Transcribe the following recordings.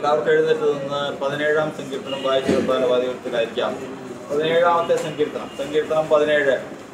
എല്ലാവർക്കും എഴുന്നേറ്റ് നിന്ന് പതിനേഴാം സങ്കീർത്തനം വായിച്ചു കൊടുത്താൽ വാദികൾക്കായിരിക്കാം പതിനേഴാമത്തെ സങ്കീർത്തനം സങ്കീർത്തനം പതിനേഴ്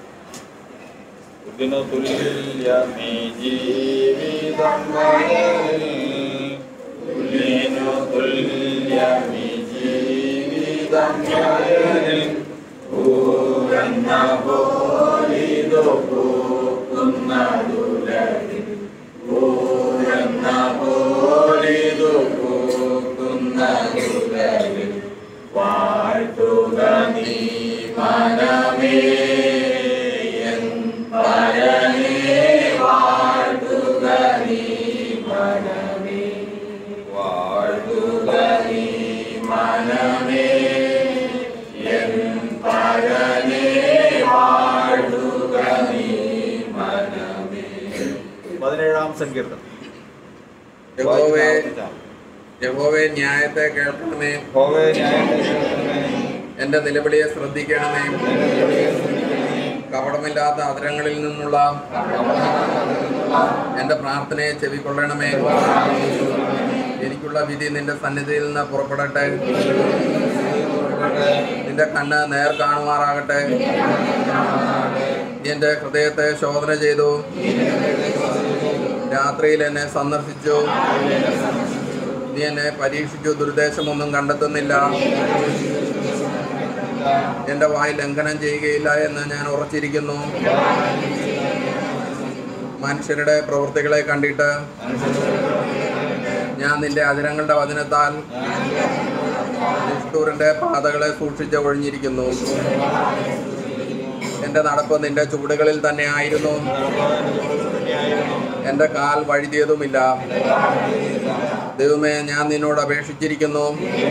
ഇതിനു തുല്യമേ ജീവിതം വയലിൽ. തുല്യനു തുല്യമേ ജീവിതം വയലിൽ. പൂവെന്ന പോലിതു പൂക്കുന്നതുലകിൽ. പൂവെന്ന പോലിതു പൂക്കുന്നതുലകിൽ. വാഴ്ത്തുക നീ മനമേ എൻ പരനേ വാഴ്ത്തുക നീ മനമേ വാഴ്ത്തുക നീ മനമേ എൻ പരനേ വാഴ്ത്തുക നീ മനമേ പതിനേഴാം സങ്കീർത്തനം യഹോവേ യഹോവേ ന്യായത്തെ കേൾക്കണമേ യഹോവേ ന്യായത്തെ കേൾക്കണമേ. എന്റെ നിലവിളിയെ ശ്രദ്ധിക്കണമേ എന്റെ നിലവിളിയെ ശ്രദ്ധിക്കണമേ. കപടമില്ലാത്ത അതിരങ്ങളിൽ നിന്നുള്ള എന്റെ പ്രാർത്ഥനയെ ചെവിക്കൊള്ളണമേ എനിക്കുള്ള വിധി നിന്റെ സന്നിധിയിൽ നിന്ന് പുറപ്പെടട്ടെ നിന്റെ കണ്ണ് നേർ കാണുമാറാകട്ടെ നീ എന്റെ ഹൃദയത്തെ ശോധന ചെയ്തു രാത്രിയിൽ എന്നെ സന്ദർശിച്ചു നീ എന്നെ പരീക്ഷിച്ചു ദുരുദ്ദേശമൊന്നും കണ്ടെത്തുന്നില്ല എന്റെ വായി ലംഘനം ചെയ്യുകയില്ല എന്ന് ഞാൻ ഉറച്ചിരിക്കുന്നു മനുഷ്യരുടെ പ്രവൃത്തികളെ കണ്ടിട്ട് ഞാൻ നിന്റെ അതിരങ്ങളുടെ വചനത്താൽ നിഷ്ഠൂരന്റെ പാതകളെ സൂക്ഷിച്ച് ഒഴിഞ്ഞിരിക്കുന്നു എന്റെ നടപ്പ് നിന്റെ ചുവടുകളിൽ തന്നെ ആയിരുന്നു എന്റെ കാൽ വഴുതിയതുമില്ല ദൈവമേ ഞാൻ നിന്നോട് അപേക്ഷിച്ചിരിക്കുന്നു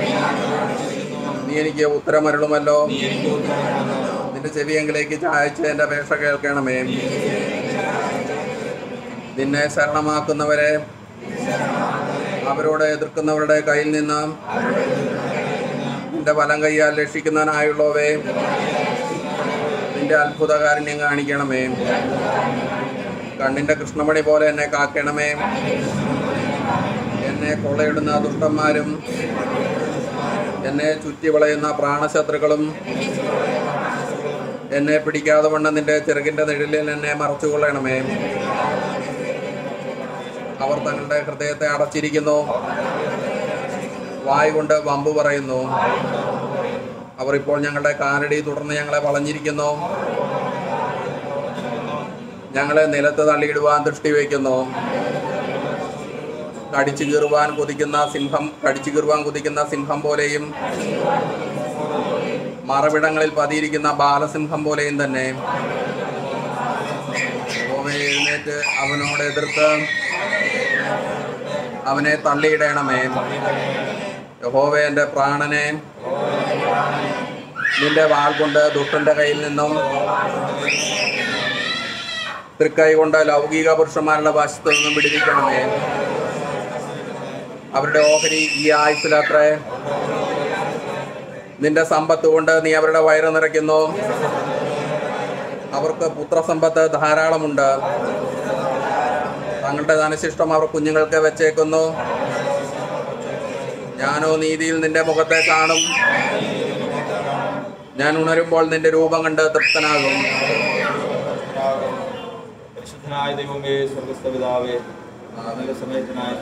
നീ എനിക്ക് ഉത്തരമരുളുമല്ലോ നിന്റെ ചെവിയെങ്കിലേക്ക് ചായച്ച് എന്റെ അപേക്ഷ കേൾക്കണമേ നിന്നെ ശരണമാക്കുന്നവരെ അവരോട് എതിർക്കുന്നവരുടെ കയ്യിൽ നിന്ന് നിന്റെ വലം കൈയാൽ രക്ഷിക്കുന്നതിനായുള്ളവേ നിന്റെ അത്ഭുതകാരുണ്യം കാണിക്കണമേ കണ്ണിന്റെ കൃഷ്ണമണി പോലെ എന്നെ കാക്കണമേ എന്നെ കൊള്ളയിടുന്ന ദുഷ്ടന്മാരും എന്നെ ചുറ്റി വളയുന്ന പ്രാണശത്രുക്കളും എന്നെ പിടിക്കാതെ വണ്ണം നിന്റെ ചെറുകിന്റെ നിഴലിൽ എന്നെ മറച്ചുകൊള്ളണമേ അവർ തങ്ങളുടെ ഹൃദയത്തെ അടച്ചിരിക്കുന്നു വായ് കൊണ്ട് വമ്പ് പറയുന്നു അവർ ഇപ്പോൾ ഞങ്ങളുടെ കാലടി തുടർന്ന് ഞങ്ങളെ വളഞ്ഞിരിക്കുന്നു ഞങ്ങളെ നിലത്ത് തള്ളിയിടുവാൻ ദൃഷ്ടി വയ്ക്കുന്നു കടിച്ചു കീറുവാൻ കുതിക്കുന്ന സിംഹം കടിച്ചു കീറുവാൻ കുതിക്കുന്ന സിംഹം പോലെയും മറവിടങ്ങളിൽ പതിയിരിക്കുന്ന ബാലസിംഹം പോലെയും തന്നെ യഹോവേ, എഴുന്നേറ്റ് അവനോട് എതിർത്ത് അവനെ തള്ളിയിടണമേ യഹോവേ എൻ്റെ പ്രാണനെ നിന്റെ വാൾ കൊണ്ട് ദുഷ്ടന്റെ കയ്യിൽ നിന്നും തൃക്കൈ കൊണ്ട് ലൗകിക പുരുഷന്മാരുടെ വശത്തു നിന്നും വിടുവിക്കണമേ അവരുടെ ഓഹരി ഈ ആയുസിലത്രേ നിന്റെ സമ്പത്ത് കൊണ്ട് നീ അവരുടെ വയറ് നിറയ്ക്കുന്നു അവർക്ക് പുത്രസമ്പത്ത് ധാരാളമുണ്ട് തങ്ങളുടെ ധനശിഷ്ടം അവർ കുഞ്ഞുങ്ങൾക്ക് വെച്ചേക്കുന്നു ഞാനോ നീതിയിൽ നിന്റെ മുഖത്തെ കാണും ഞാൻ ഉണരുമ്പോൾ നിന്റെ രൂപം കണ്ട് തൃപ്തനാകും പരിശുദ്ധനായ ദൈവമേ സ്വർഗസ്ഥ പിതാവേ നല്ല സമയത്തിനായ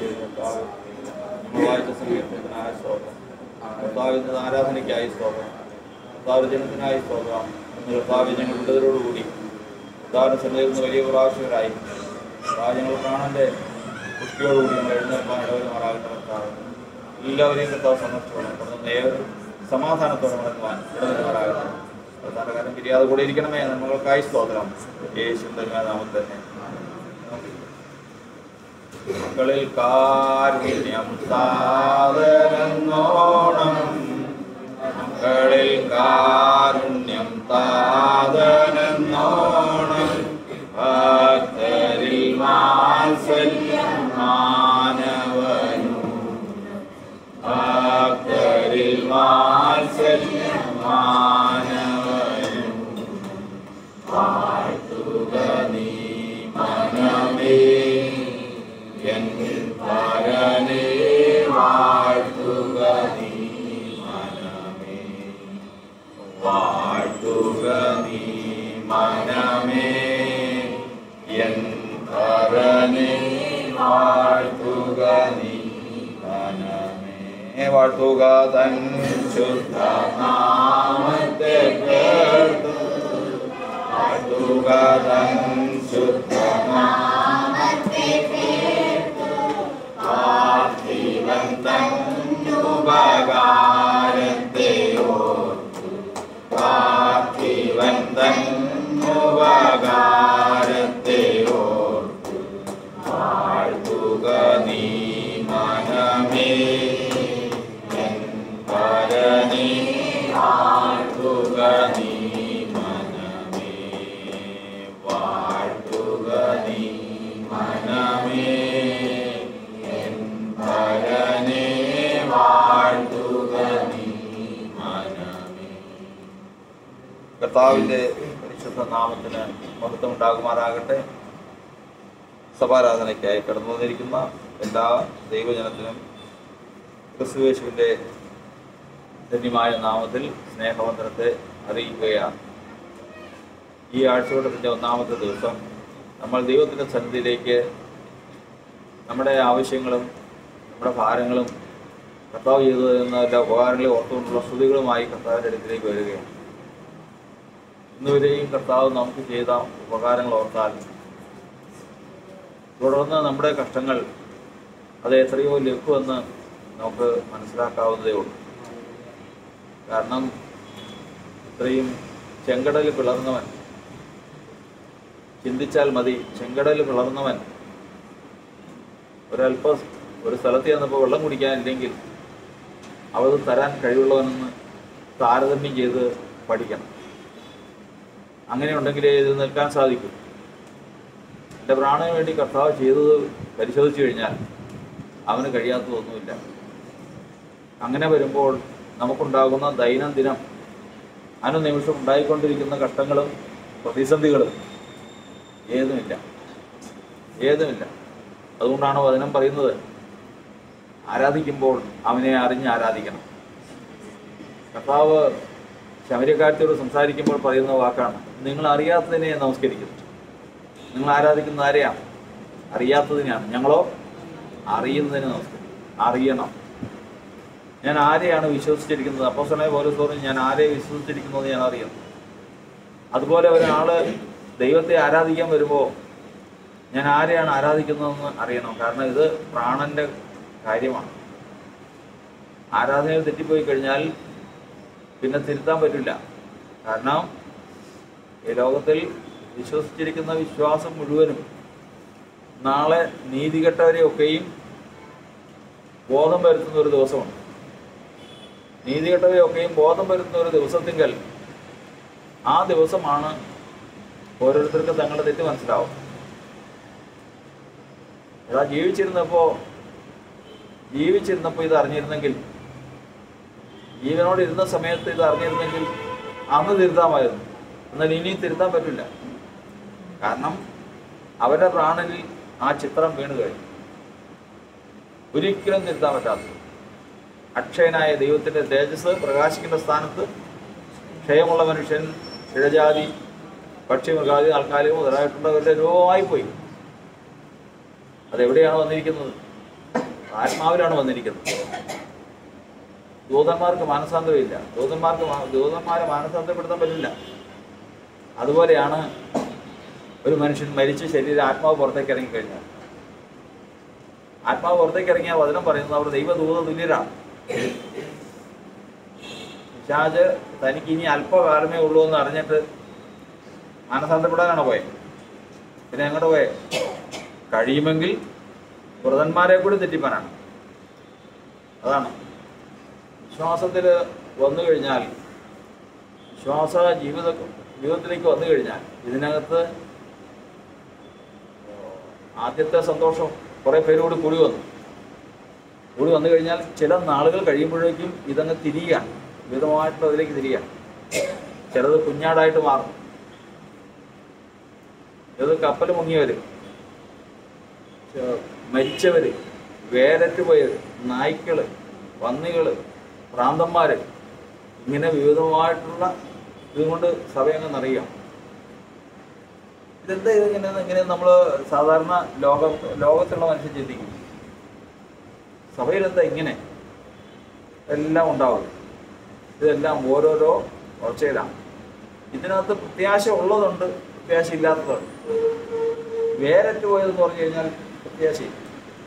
നമ്മൾ വായിച്ച സമയത്തിനായ സ്തോത്രം കർത്താവിന്റെ ആരാധനയ്ക്കായി സ്തോത്രം കർത്താവ് ജനത്തിനായി സ്തോത്രം ഇന്ന് കർത്താവ് ഞങ്ങൾ വിടുതലോടുകൂടി കർത്താവിന്റെ സന്നിധിയിൽ നിന്ന് വലിയ പ്രാവശ്യകരായി കർത്താവ് ഞങ്ങൾ കാണാൻ്റെ കുട്ടിയോടുകൂടി നമ്മൾ എഴുന്നേൽക്കാൻ ഇടവരുമാറാകട്ടെ കർത്താവ് എല്ലാവരെയും കർത്താവ് സന്ദർശിച്ചോളാം തുടർന്ന് ഏവരും സമാധാനത്തോടെ മടങ്ങുവാൻ ഇടവരുമാറാകട്ടെ കർത്താവിന്റെ കാര്യം പിരിയാതെ കൂടെ ഇരിക്കണമേ നമ്മൾക്കായി സ്തോത്രം യേശു നാമത്തിൽ തന്നെ മക്കളിൽ കാരുണ്യം താതനെന്നോണം മക്കളിൽ കാരുണ്യം താതനെന്നോണം ഭക്തരിൽ വാത്സല്യം മാനവനും ഭക്തരിൽ വാത്സല്യം മാനവനും വാഴ്ത്തുക നീ മനമേ എൻ പരനേ വാഴ്ത്തുക വാഴ്ത്തുക തൻ ശുദ്ധ നാമത്തെ കേട്ടു വാഴ്ത്തുക തൻ ശുദ്ധ പാർത്ഥിവൻ തൻ ഉപകാരത്തെ ഓർത്തു പാർത്ഥിവൻ തൻ ഉപകാരത്തെ ഓർത്തു വാഴ്ത്തുക നീ മനമേ എൻ പരനേ വാഴ്ത്തുക നീ മനമേ വാഴ്ത്തുക നീ മനമേ എൻ പരനേ വാഴ്ത്തുക നീ മനമേ കർത്താവിൻ്റെ പരിശുദ്ധ നാമത്തിന് മഹത്വം ഉണ്ടാകുമാറാകട്ടെ സഭാരാധനയ്ക്കായി കടന്നു വന്നിരിക്കുന്ന എല്ലാ ദൈവജനത്തിനും ക്രിസ്തുവേശുവിൻ്റെ ധന്യമായ നാമത്തിൽ സ്നേഹവന്ദനത്തെ അറിയിക്കുകയാണ് ഈ ആഴ്ചവട്ടത്തിൻ്റെ ഒന്നാമത്തെ ദിവസം നമ്മൾ ദൈവത്തിൻ്റെ സന്നിധിയിലേക്ക് നമ്മുടെ ആവശ്യങ്ങളും നമ്മുടെ ഭാരങ്ങളും കർത്താവ് ചെയ്തു തരുന്ന എല്ലാ ഉപകാരങ്ങളെ ഓർത്തുകൊണ്ടുള്ള സ്തുതികളുമായി കർത്താവിൻ്റെ അടുക്കിലേക്ക് വരികയാണ് ഇന്നുവരെയും കർത്താവ് നമുക്ക് ചെയ്ത ഉപകാരങ്ങൾ ഓർത്താൽ തുടർന്ന് നമ്മുടെ കഷ്ടങ്ങൾ അത് എത്രയോ ലഘുവെന്ന് നമുക്ക് മനസ്സിലാക്കാവുന്നതേ ഉള്ളൂ കാരണം ഇത്രയും ചെങ്കടൽ പിളർന്നവൻ ചിന്തിച്ചാൽ മതി ചെങ്കടൽ പിളർന്നവൻ ഒരല്പ ഒരു സ്ഥലത്ത് ചെന്നപ്പോൾ വെള്ളം കുടിക്കാനില്ലെങ്കിൽ അവത് തരാൻ കഴിവുള്ളവനെന്ന് താരതമ്യം ചെയ്ത് പഠിക്കണം അങ്ങനെ ഉണ്ടെങ്കിലേ ഇത് നിൽക്കാൻ സാധിക്കൂ എൻ്റെ പ്രാണന് വേണ്ടി കർത്താവ് ചെയ്തത് പരിശോധിച്ചു കഴിഞ്ഞാൽ അവന് കഴിയാത്തതൊന്നുമില്ല അങ്ങനെ വരുമ്പോൾ നമുക്കുണ്ടാകുന്ന ദൈനംദിനം അനുനിമിഷം ഉണ്ടായിക്കൊണ്ടിരിക്കുന്ന കഷ്ടങ്ങളും പ്രതിസന്ധികളും ഏതുമില്ല ഏതുമില്ല അതുകൊണ്ടാണ് വചനം പറയുന്നത് ആരാധിക്കുമ്പോൾ അവനെ അറിഞ്ഞ് ആരാധിക്കണം കർത്താവ് ശമര്യക്കാരത്തോട് സംസാരിക്കുമ്പോൾ പറയുന്ന വാക്കാണ് നിങ്ങൾ അറിയാത്തതിനെ നമസ്കരിക്കുന്നു നിങ്ങൾ ആരാധിക്കുന്ന ആരെയാണ് അറിയാത്തതിനെയാണ് ഞങ്ങളോ അറിയുന്നതിനെ നമസ്കരിക്കും അറിയണം ഞാൻ ആരെയാണ് വിശ്വസിച്ചിരിക്കുന്നത് അപ്പോൾ സമയം പോലെ തോന്നി ഞാൻ ആരെ വിശ്വസിച്ചിരിക്കുന്നത് ഞാൻ അറിയുന്നു അതുപോലെ ഒരാള് ദൈവത്തെ ആരാധിക്കാൻ വരുമ്പോൾ ഞാൻ ആരെയാണ് ആരാധിക്കുന്നതെന്ന് അറിയണം കാരണം ഇത് പ്രാണന്റെ കാര്യമാണ് ആരാധനയിൽ തെറ്റിപ്പോയി കഴിഞ്ഞാൽ പിന്നെ തിരുത്താൻ പറ്റില്ല കാരണം ഈ ലോകത്തിൽ വിശ്വസിച്ചിരിക്കുന്ന വിശ്വാസം മുഴുവനും നാളെ നീതികെട്ടവരെയൊക്കെയും ബോധം വരുത്തുന്ന ഒരു ദിവസമുണ്ട് നീതികെട്ടവരെയൊക്കെയും ബോധം വരുത്തുന്ന ഒരു ദിവസത്തിങ്കൽ ആ ദിവസമാണ് ഓരോരുത്തർക്കും തങ്ങളുടെ തെറ്റ് മനസ്സിലാവും എടാ ജീവിച്ചിരുന്നപ്പോ ജീവിച്ചിരുന്നപ്പോൾ ഇത് അറിഞ്ഞിരുന്നെങ്കിൽ ജീവനോട് ഇരുന്ന സമയത്ത് ഇത് അറിഞ്ഞിരുന്നെങ്കിൽ അന്ന് തിരുത്താമായിരുന്നു എന്നാൽ ഇനി തിരുത്താൻ പറ്റില്ല കാരണം അവരുടെ പ്രാണനിൽ ആ ചിത്രം വീണ് കഴിഞ്ഞു ഒരിക്കലും തിരുത്താൻ പറ്റാത്തത് അക്ഷയനായ ദൈവത്തിന്റെ തേജസ് പ്രകാശിക്കുന്ന സ്ഥാനത്ത് ക്ഷയമുള്ള മനുഷ്യൻ ഇഴജാതി പക്ഷി മൃഗാതി ആൾക്കാരും മുതലായിട്ടുള്ളവരുടെ രൂപമായിപ്പോയി അതെവിടെയാണ് വന്നിരിക്കുന്നത് ആത്മാവിലാണ് വന്നിരിക്കുന്നത് ദൂതന്മാർക്ക് മാനസാന്തരമില്ല ദൂതന്മാർക്ക് മാ- ദൂതന്മാരെ മാനസാന്തരപ്പെടുത്താൻ പറ്റില്ല അതുപോലെയാണ് ഒരു മനുഷ്യൻ മരിച്ച ശരീരം ആത്മാവ് പുറത്തേക്ക് ഇറങ്ങിക്കഴിഞ്ഞാൽ ആത്മാവ് പുറത്തേക്ക് ഇറങ്ങിയ വചനം പറയുന്നത് അവർ ദൈവദൂത തുല്യരാണ് പിശാച് തനിക്ക് ഇനി അല്പകാലമേ ഉള്ളൂ എന്ന് അറിഞ്ഞിട്ട് മാനസാന്തരപ്പെടാനാണ് പോയത് പിന്നെ എങ്ങോട്ട് പോയെ കഴിയുമെങ്കിൽ വ്രതന്മാരെ കൂടി തെറ്റിപ്പാനാണ് അതാണ് വിശ്വാസത്തിൽ വന്നു കഴിഞ്ഞാൽ വിശ്വാസ ജീവിത ജീവിതത്തിലേക്ക് വന്നു കഴിഞ്ഞാൽ ഇതിനകത്ത് ആദ്യത്തെ സന്തോഷം കുറേ പേരോട് കൂടി വന്നു കൂടി വന്നു കഴിഞ്ഞാൽ ചില നാളുകൾ കഴിയുമ്പോഴേക്കും ഇതങ്ങ് തിരിയുകയാണ് വിധമായിട്ടുള്ള അതിലേക്ക് തിരിയുകയാണ് ചിലത് കുഞ്ഞാടായിട്ട് മാറും ചിലത് കപ്പൽ മുങ്ങിയവര് ചെ- മരിച്ചവര് വേരറ്റ് പോയവര് നായ്ക്കള് പന്നികള് ഭ്രാന്തന്മാര് ഇങ്ങനെ വിവിധമായിട്ടുള്ള ഇതുകൊണ്ട് സഭയങ്ങ് നിറയുക ഇതെന്താ ഇതിങ്ങനെ ഇങ്ങനെ നമ്മൾ സാധാരണ ലോകം ലോകത്തുള്ള മനുഷ്യൻ ചിന്തിക്കും സഭയിൽ എന്താ ഇങ്ങനെ എല്ലാം ഉണ്ടാവും ഇതെല്ലാം ഓരോരോ വളർച്ചയിലാണ് ഇതിനകത്ത് പ്രത്യാശ ഉള്ളതുണ്ട് പ്രത്യാശ ഇല്ലാത്തതുണ്ട് വേരറ്റ് പോയതെന്ന് പറഞ്ഞു കഴിഞ്ഞാൽ പ്രത്യാശയില്ല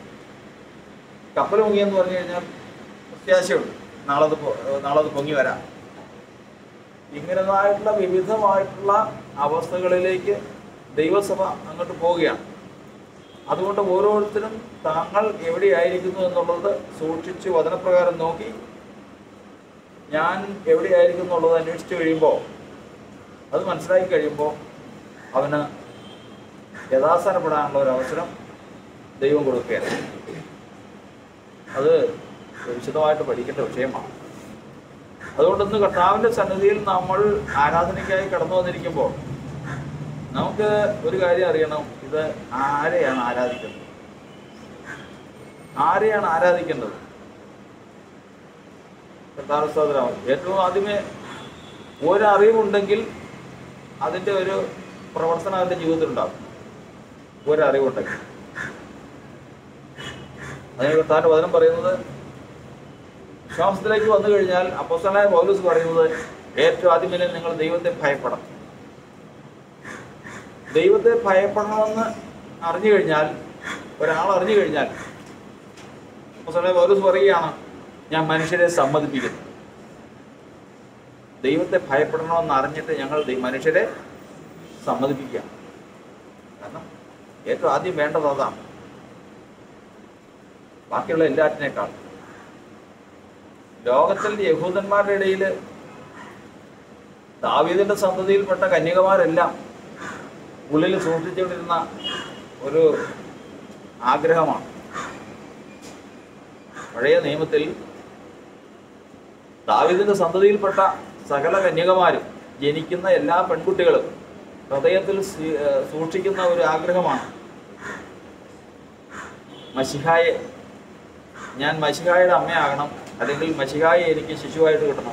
കപ്പൽ മുങ്ങിയെന്ന് പറഞ്ഞു കഴിഞ്ഞാൽ പ്രത്യാശയുണ്ട് നാളെ അത് പൊ- നാളെ അത് പൊങ്ങി വരാം ഇങ്ങനതായിട്ടുള്ള വിവിധമായിട്ടുള്ള അവസ്ഥകളിലേക്ക് ദൈവസഭ അങ്ങോട്ട് പോവുകയാണ് അതുകൊണ്ട് ഓരോരുത്തരും താങ്കൾ എവിടെയായിരിക്കുന്നു എന്നുള്ളത് സൂക്ഷിച്ച് വചനപ്രകാരം നോക്കി ഞാൻ എവിടെയായിരിക്കും എന്നുള്ളത് അന്വേഷിച്ച് കഴിയുമ്പോൾ അത് മനസ്സിലാക്കി കഴിയുമ്പോൾ അവന് യഥാസ്ഥാനപ്പെടാനുള്ള ഒരു അവസരം ദൈവം കൊടുക്കുകയാണ് അത് വിശദമായിട്ട് പഠിക്കേണ്ട വിഷയമാണ് അതുകൊണ്ട് ഇന്ന് കർത്താവിൻ്റെ സന്നിധിയിൽ നമ്മൾ ആരാധനയ്ക്കായി കടന്നു വന്നിരിക്കുമ്പോൾ നമുക്ക് ഒരു കാര്യം അറിയണം ഇത് ആരെയാണ് ആരാധിക്കുന്നത് ആരെയാണ് ആരാധിക്കേണ്ടത് കർത്താവ് സഹോദരം ഏറ്റവും ആദ്യമേ ഒരറിവുണ്ടെങ്കിൽ അതിൻ്റെ ഒരു പ്രവർത്തനം അവൻ്റെ ജീവിതത്തിൽ ഉണ്ടാകും ഒരറിവുണ്ടെങ്കിൽ അതിന് കർത്താവിൻ്റെ വചനം പറയുന്നത് വിശ്വാസത്തിലേക്ക് വന്നു കഴിഞ്ഞാൽ അപ്പോസ്തലനായ പൗലൂസ് പറയുന്നത് ഏറ്റവും ആദ്യമേ നിങ്ങൾ ദൈവത്തെ ഭയപ്പെടണം ദൈവത്തെ ഭയപ്പെടണമെന്ന് അറിഞ്ഞു കഴിഞ്ഞാൽ ഒരാൾ അറിഞ്ഞു കഴിഞ്ഞാൽ അപ്പോസ്തലനായ പൗലൂസ് പറയുകയാണ് ഞാൻ മനുഷ്യരെ സമ്മതിപ്പിക്കുന്നു ദൈവത്തെ ഭയപ്പെടണമെന്ന് അറിഞ്ഞിട്ട് ഞങ്ങൾ ദൈ- മനുഷ്യരെ സമ്മതിപ്പിക്കുക കാരണം ഏറ്റവും ആദ്യം വേണ്ടത് അതാണ് ബാക്കിയുള്ള എല്ലാറ്റിനേക്കാൾ ലോകത്തിൽ യഹൂദന്മാരുടെ ഇടയിൽ ദാവീദിന്റെ സന്തതിയിൽപ്പെട്ട കന്യകമാരെല്ലാം ഉള്ളിൽ സൂക്ഷിച്ചുകൊണ്ടിരുന്ന ഒരു ആഗ്രഹമാണ് പഴയ നിയമത്തിൽ ദാവീദിന്റെ സന്തതിയിൽപ്പെട്ട സകല കന്യകമാരും ജനിക്കുന്ന എല്ലാ പെൺകുട്ടികളും ഹൃദയത്തിൽ സ്വീ- ഏഹ് സൂക്ഷിക്കുന്ന ഒരു ആഗ്രഹമാണ് മഷിഹായെ ഞാൻ മഷിഹായുടെ അമ്മയാകണം അല്ലെങ്കിൽ മഷിഹായെ എനിക്ക് ശിശുവായിട്ട് കിട്ടണം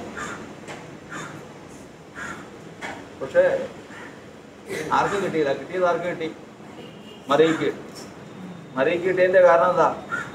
പക്ഷേ ആർക്കും കിട്ടിയില്ല കിട്ടിയത് ആർക്ക് കിട്ടി മറിയയ്ക്ക് മറിയയ്ക്ക് കിട്ടിയതിന്റെ കാരണം എന്താ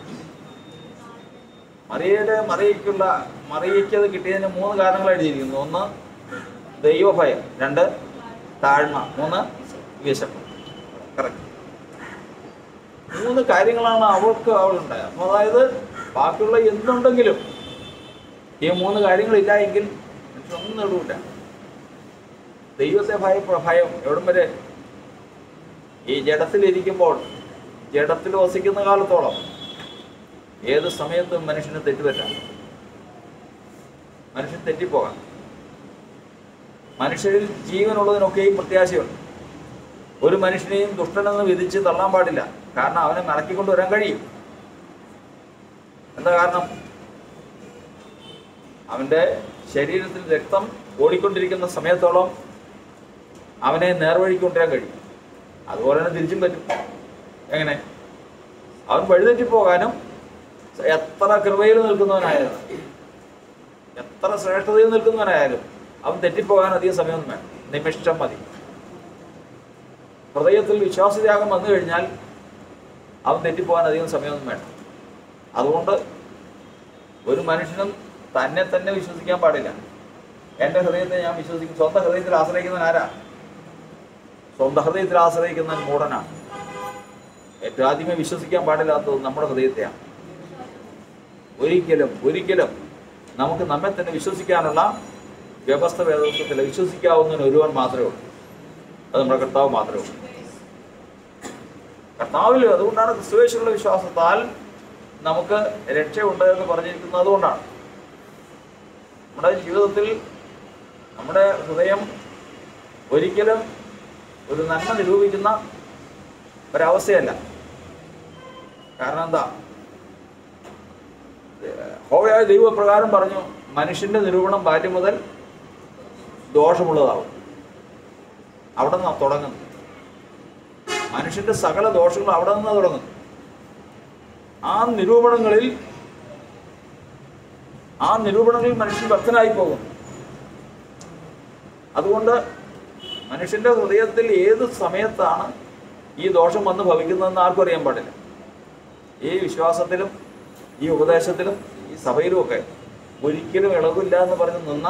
മറിയയുടെ മറിയയ്ക്കുള്ള മറിയയ്ക്ക് അത് കിട്ടിയതിന് മൂന്ന് കാരണങ്ങൾ എഴുതിയിരിക്കുന്നു ഒന്ന് ദൈവഭയം രണ്ട് താഴ്മ മൂന്ന് വിശപ്പ് കറക്റ്റ് മൂന്ന് കാര്യങ്ങളാണ് അവൾക്ക് അവളുണ്ടായത് അപ്പോൾ അതായത് ബാക്കിയുള്ള എന്തുണ്ടെങ്കിലും ഈ മൂന്ന് കാര്യങ്ങളില്ല എങ്കിൽ മനുഷ്യനൊന്നും നേടൂല ദൈവത്തെ ഭയ ഭയം എവിടം വരെ ഈ ജഡത്തിലിരിക്കുമ്പോൾ ജഡത്തിൽ വസിക്കുന്ന കാലത്തോളം ഏത് സമയത്തും മനുഷ്യന് തെറ്റുപറ്റാം മനുഷ്യൻ തെറ്റിപ്പോകാം മനുഷ്യരിൽ ജീവനുള്ളതിനൊക്കെയും പ്രത്യാശയുണ്ട് ഒരു മനുഷ്യനെയും ദുഷ്ടനെന്ന് വിധിച്ച് തള്ളാൻ പാടില്ല കാരണം അവനെ മടക്കിക്കൊണ്ട് വരാൻ കഴിയും എന്താ കാരണം അവന്റെ ശരീരത്തിൽ രക്തം ഓടിക്കൊണ്ടിരിക്കുന്ന സമയത്തോളം അവനെ നേർവഴിക്ക് കൊണ്ടുവരാൻ കഴിയും അതുപോലെ തന്നെ തിരിച്ചും പറ്റും എങ്ങനെ അവൻ വഴിതെറ്റിപ്പോകാനും എത്ര കൃപയിൽ നിൽക്കുന്നവനായാലും എത്ര ശ്രേഷ്ഠതയിൽ നിൽക്കുന്നവനായാലും അവൻ തെറ്റിപ്പോകാൻ അധികം സമയമൊന്നും വേണം നിമിഷം മതി ഹൃദയത്തിൽ വിശ്വാസത്യാഗം വന്നു കഴിഞ്ഞാൽ അവൻ തെറ്റിപ്പോകാൻ അധികം സമയമൊന്നും വേണം അതുകൊണ്ട് ഒരു മനുഷ്യനും തന്നെ തന്നെ വിശ്വസിക്കാൻ പാടില്ല എൻ്റെ ഹൃദയത്തെ ഞാൻ വിശ്വസിക്കും സ്വന്തം ഹൃദയത്തിൽ ആശ്രയിക്കുന്നവൻ ആരാ സ്വന്തം ഹൃദയത്തിൽ ആശ്രയിക്കുന്നവൻ മൂടനാണ് ഏറ്റവും ആദ്യമേ വിശ്വസിക്കാൻ പാടില്ലാത്തത് നമ്മുടെ ഹൃദയത്തെയാണ് ഒരിക്കലും ഒരിക്കലും നമുക്ക് നമ്മെ തന്നെ വിശ്വസിക്കാനുള്ള വ്യവസ്ഥ വേദപുസ്തകത്തില്ല വിശ്വസിക്കാവുന്നതിന് ഒരുവൻ മാത്രമേ ഉള്ളൂ അത് നമ്മുടെ കർത്താവ് മാത്രമേ ഉള്ളൂ കർത്താവിൽ അതുകൊണ്ടാണ് ക്രിസ്തുവേശുള്ള വിശ്വാസത്താൽ നമുക്ക് രക്ഷയുണ്ട് എന്ന് പറഞ്ഞിരിക്കുന്നത് അതുകൊണ്ടാണ് നമ്മുടെ ജീവിതത്തിൽ നമ്മുടെ ഹൃദയം ഒരിക്കലും ഒരു നന്മ നിരൂപിക്കുന്ന ഒരവസ്ഥയല്ല കാരണം എന്താ ഹോവയായ ദൈവപ്രകാരം പറഞ്ഞു മനുഷ്യന്റെ നിരൂപണം ബാല്യം മുതൽ ദോഷമുള്ളതാവും അവിടെ നിന്നാണ് തുടങ്ങുന്നത് മനുഷ്യന്റെ സകല ദോഷങ്ങളും അവിടെ നിന്നാണ് തുടങ്ങുന്നത് ആ നിരൂപണങ്ങളിൽ ആ നിരൂപണങ്ങളിൽ മനുഷ്യൻ ഭക്തനായി പോകും അതുകൊണ്ട് മനുഷ്യന്റെ ഹൃദയത്തിൽ ഏത് സമയത്താണ് ഈ ദോഷം വന്ന് ഭവിക്കുന്നതെന്ന് ആർക്കും അറിയാൻ പാടില്ല ഈ വിശ്വാസത്തിലും ഈ ഉപദേശത്തിലും ഈ സഭയിലും ഒക്കെ ഒരിക്കലും ഇളവില്ല എന്ന് പറഞ്ഞ് നിന്ന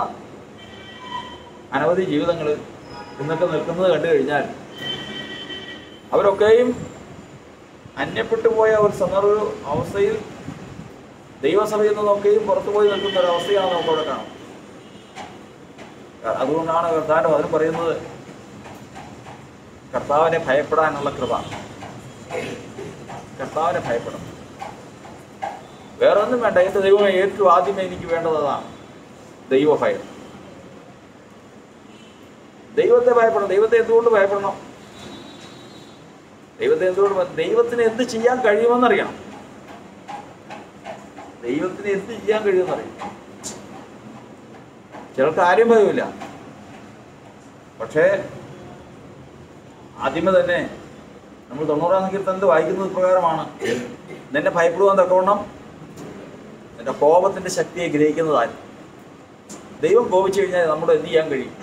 അനവധി ജീവിതങ്ങൾ ഇന്നൊക്കെ നിൽക്കുന്നത് കണ്ടു കഴിഞ്ഞാൽ അവരൊക്കെയും അന്യപ്പെട്ടു പോയ ഒരു സന്ദർഭ അവസ്ഥയിൽ ദൈവസഭയിൽ നിന്നൊക്കെയും പുറത്തു പോയി നിൽക്കുന്ന ഒരു അവസ്ഥയാണ് നമുക്കവിടെ കാണാം അതുകൊണ്ടാണ് കർത്താവിൻ്റെ വചനം പറയുന്നത് കർത്താവിനെ ഭയപ്പെടാനുള്ള കൃപ കർത്താവിനെ ഭയപ്പെടണം വേറെ ഒന്നും വേണ്ട എൻ്റെ ദൈവമേ ഏറ്റവും ആദ്യമേ എനിക്ക് വേണ്ടത് അതാണ് ദൈവഭയം ദൈവത്തെ ഭയപ്പെടണം ദൈവത്തെ എന്തുകൊണ്ട് ഭയപ്പെടണം ദൈവത്തെ എന്തുകൊണ്ട് ഭയ- ദൈവത്തിന് എന്ത് ചെയ്യാൻ കഴിയുമെന്നറിയണം ദൈവത്തിന് എന്ത് ചെയ്യാൻ കഴിയുമെന്നറിയണം ചിലർക്ക് ആരും ഭയമില്ല പക്ഷേ ആദ്യമേ തന്നെ നമ്മൾ തൊണ്ണൂറാം സങ്കീർത്തനത്തിൽ വായിക്കുന്നത് പ്രകാരമാണ് നിന്നെ ഭയപ്പെടുവാൻ തക്കവണ്ണം നിന്റെ കോപത്തിന്റെ ശക്തിയെ ഗ്രഹിക്കുന്നതായി ദൈവം കോപിച്ചു കഴിഞ്ഞാൽ നമ്മൾ എന്ത് ചെയ്യാൻ കഴിയും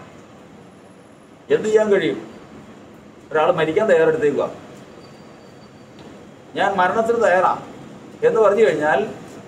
എന്ത് ചെയ്യാൻ കഴിയും ഒരാൾ മരിക്കാൻ തയ്യാറെടുത്തേക്കുക ഞാൻ മരണത്തിന് തയ്യാറാ എന്ന് പറഞ്ഞു കഴിഞ്ഞാൽ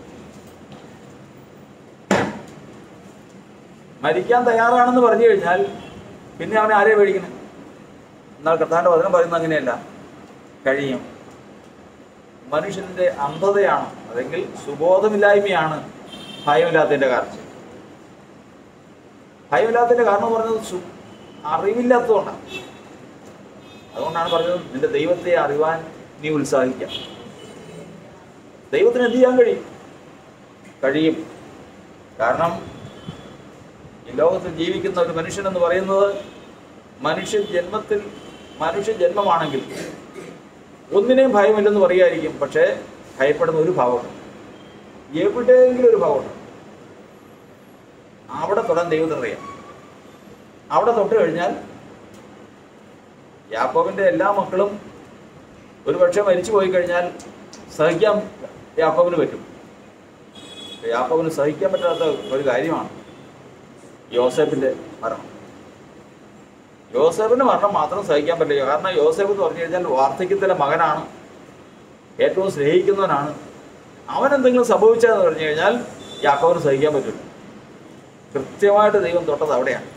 മരിക്കാൻ തയ്യാറാണെന്ന് പറഞ്ഞു കഴിഞ്ഞാൽ പിന്നെ അവനെ ആരെ പേടിക്കണം എന്നാൽ കർത്താവിൻ്റെ വചനം പറയുന്നത് അങ്ങനെയല്ല കഴിയും മനുഷ്യന്റെ അന്ധതയാണ് അല്ലെങ്കിൽ സുബോധമില്ലായ്മയാണ് ഭയമില്ലാത്തതിൻ്റെ കാരണം ഭയമില്ലാത്തതിൻ്റെ കാരണം എന്ന് പറഞ്ഞത് സു അറിവില്ലാത്തതുകൊണ്ടാണ് അതുകൊണ്ടാണ് പറഞ്ഞത് നിന്റെ ദൈവത്തെ അറിവാൻ നീ ഉത്സാഹിക്കാം ദൈവത്തിന് എന്ത് ചെയ്യാൻ കഴിയും കഴിയും കാരണം ഈ ലോകത്തിൽ ജീവിക്കുന്ന ഒരു മനുഷ്യൻ എന്ന് പറയുന്നത് മനുഷ്യ ജന്മത്തിൽ മനുഷ്യ ജന്മമാണെങ്കിൽ ഒന്നിനെയും ഭയമില്ലെന്ന് പറയുമായിരിക്കും പക്ഷേ ഭയപ്പെടുന്ന ഒരു ഭാവമുണ്ട് എവിടെയെങ്കിലും ഒരു ഭാവമുണ്ട് അവിടെ തൊടാൻ ദൈവത്തിനറിയാം അവിടെ തൊട്ട് കഴിഞ്ഞാൽ യാക്കോബിന്റെ എല്ലാ മക്കളും ഒരു പക്ഷേ മരിച്ചു പോയി കഴിഞ്ഞാൽ സഹിക്കാൻ യാക്കോബിന് പറ്റും യാക്കോബിന് സഹിക്കാൻ പറ്റാത്ത ഒരു കാര്യമാണ് യോസേഫിന്റെ മരണം യോസേഫിന്റെ മരണം മാത്രം സഹിക്കാൻ പറ്റില്ല കാരണം യോസേഫ് എന്ന് പറഞ്ഞു കഴിഞ്ഞാൽ വാർദ്ധക്യത്തിലെ മകനാണ് ഏറ്റവും സ്നേഹിക്കുന്നവനാണ് അവൻ എന്തെങ്കിലും സംഭവിച്ചതെന്ന് പറഞ്ഞു കഴിഞ്ഞാൽ യാക്കോബിന് സഹിക്കാൻ പറ്റില്ല കൃത്യമായിട്ട് ദൈവം തൊട്ടത് അവിടെയാണ്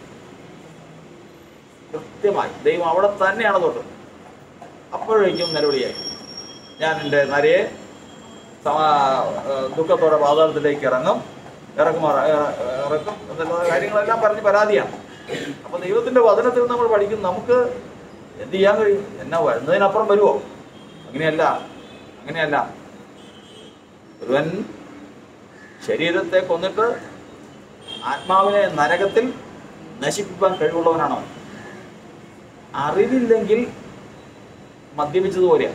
കൃത്യമായി ദൈവം അവിടെ തന്നെയാണ് തൊട്ടത് അപ്പോഴേക്കും നിലവിളിയായി ഞാൻ എൻ്റെ നരയെ സമ- ഏഹ് ദുഃഖത്തോടെ പാതാളത്തിലേക്ക് ഇറങ്ങും ഇറക്കുമാറ ഇറ- ഇറക്കും എന്നുള്ള കാര്യങ്ങളെല്ലാം പറഞ്ഞ് പരാതിയാണ് അപ്പൊ ദൈവത്തിന്റെ വചനത്തിൽ നമ്മൾ പഠിക്കും നമുക്ക് എന്ത് ചെയ്യാൻ കഴിയും എന്നാ വരുന്നതിനപ്പുറം വരുമോ അങ്ങനെയല്ല അങ്ങനെയല്ല ഒരുവൻ ശരീരത്തെ കൊന്നിട്ട് ആത്മാവിനെ നരകത്തിൽ നശിപ്പിക്കാൻ കഴിവുള്ളവനാണ് അവൻ അറിവില്ലെങ്കിൽ മദ്യപിച്ചതുപോലെയാണ്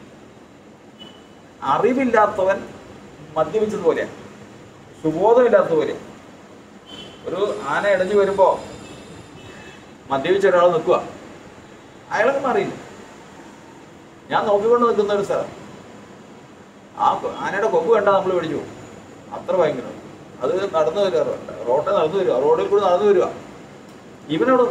അറിവില്ലാത്തവൻ മദ്യപിച്ചതുപോലെയാണ് സുബോധമില്ലാത്തതുപോലെ ഒരു ആന ഇടഞ്ഞു വരുമ്പോ മദ്യപിച്ച ഒരാൾ നിൽക്കുക അയാളൊന്നും അറിയില്ല ഞാൻ നോക്കിക്കൊണ്ട് നിൽക്കുന്ന ഒരു സ്ഥലം ആ കൊ- ആനയുടെ കൊമ്പ് കണ്ടാൽ നമ്മൾ പിടിച്ചു പോകും അത്ര ഭയങ്കരം അത് നടന്നു വരിക റോഡിൽ നടന്നു വരിക റോഡിൽ കൂടി നടന്നു വരിക ഇവനോട്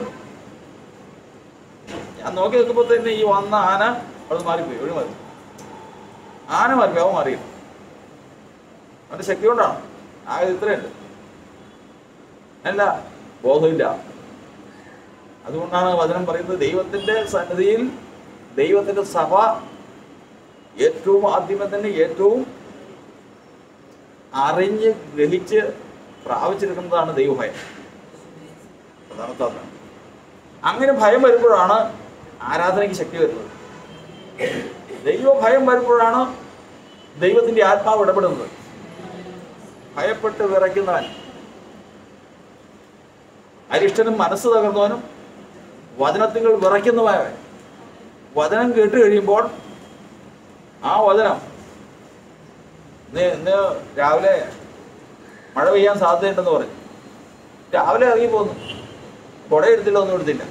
ഞാൻ നോക്കി നിൽക്കുമ്പോൾ തന്നെ ഈ വന്ന ആന അവിടെ മാറിപ്പോയി ഒഴി മാറി ആന മാറിപ്പോയി അവൻ മാറിയില്ല അവന്റെ ശക്തി കൊണ്ടാണ് ആകെ ഇത്രയുണ്ട് അല്ല ബോധമില്ല അതുകൊണ്ടാണ് വചനം പറയുന്നത് ദൈവത്തിന്റെ സന്നിധിയിൽ ദൈവത്തിന്റെ സഭ ഏറ്റവും ആദ്യമേ തന്നെ ഏറ്റവും അറിഞ്ഞ് ഗ്രഹിച്ച് പ്രാപിച്ചെടുക്കുന്നതാണ് ദൈവഭയം പ്രധാനത്തെ അതാണ് അങ്ങനെ ഭയം വരുമ്പോഴാണ് ആരാധനയ്ക്ക് ശക്തി വരുന്നത് ദൈവഭയം വരുമ്പോഴാണ് ദൈവത്തിന്റെ ആത്മാവ് ഇടപെടുന്നത് ഭയപ്പെട്ട് വിറയ്ക്കുന്നവൻ അരിഷ്ടനും മനസ്സ് തകർന്നവനും വചനത്തിങ്ങൾ വിറയ്ക്കുന്നവൻ വചനം കേട്ട് കഴിയുമ്പോൾ ആ വചനം ഇന്ന് ഇന്ന് രാവിലെ മഴ പെയ്യാൻ സാധ്യതയുണ്ടെന്ന് പറഞ്ഞു രാവിലെ ഇറങ്ങി പോന്നു കുട എടുത്തില്ല ഒന്നും എടുത്തില്ല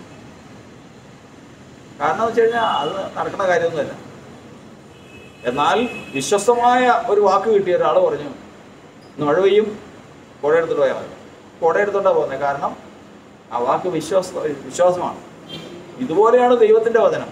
കാരണം എന്ന് വെച്ച് കഴിഞ്ഞാൽ അത് നടക്കുന്ന കാര്യമൊന്നുമല്ല എന്നാൽ വിശ്വസ്തമായ ഒരു വാക്ക് കിട്ടിയ ഒരാൾ പറഞ്ഞു ഇന്ന് മഴ പെയ്യും കുട എടുത്തിട്ട് പോയാൽ മതി കുട എടുത്തോണ്ടാ പോകുന്നത് കാരണം ആ വാക്ക് വിശ്വാസ വിശ്വാസമാണ് ഇതുപോലെയാണ് ദൈവത്തിന്റെ വചനം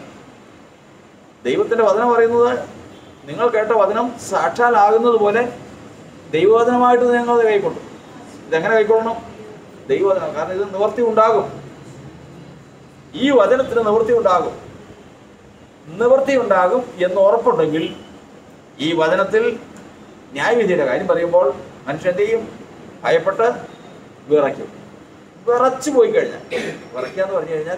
ദൈവത്തിന്റെ വചനം പറയുന്നത് നിങ്ങൾ കേട്ട വചനം സാക്ഷാലാകുന്നത് പോലെ ദൈവവചനമായിട്ട് നിങ്ങൾ കൈക്കൊണ്ടു ഇതെങ്ങനെ കൈക്കൊള്ളണം ദൈവവചനം കാരണം ഇത് നിവർത്തി ഉണ്ടാകും ഈ വചനത്തിന് നിവൃത്തി ഉണ്ടാകും നിവൃത്തി ഉണ്ടാകും എന്ന് ഉറപ്പുണ്ടെങ്കിൽ ഈ വചനത്തിൽ ന്യായവിധിയുടെ കാര്യം പറയുമ്പോൾ മനുഷ്യൻ്റെയും ഭയപ്പെട്ട് വിറയ്ക്കും വിറച്ചു പോയി കഴിഞ്ഞാൽ വിറയ്ക്കുക എന്ന് പറഞ്ഞു കഴിഞ്ഞാൽ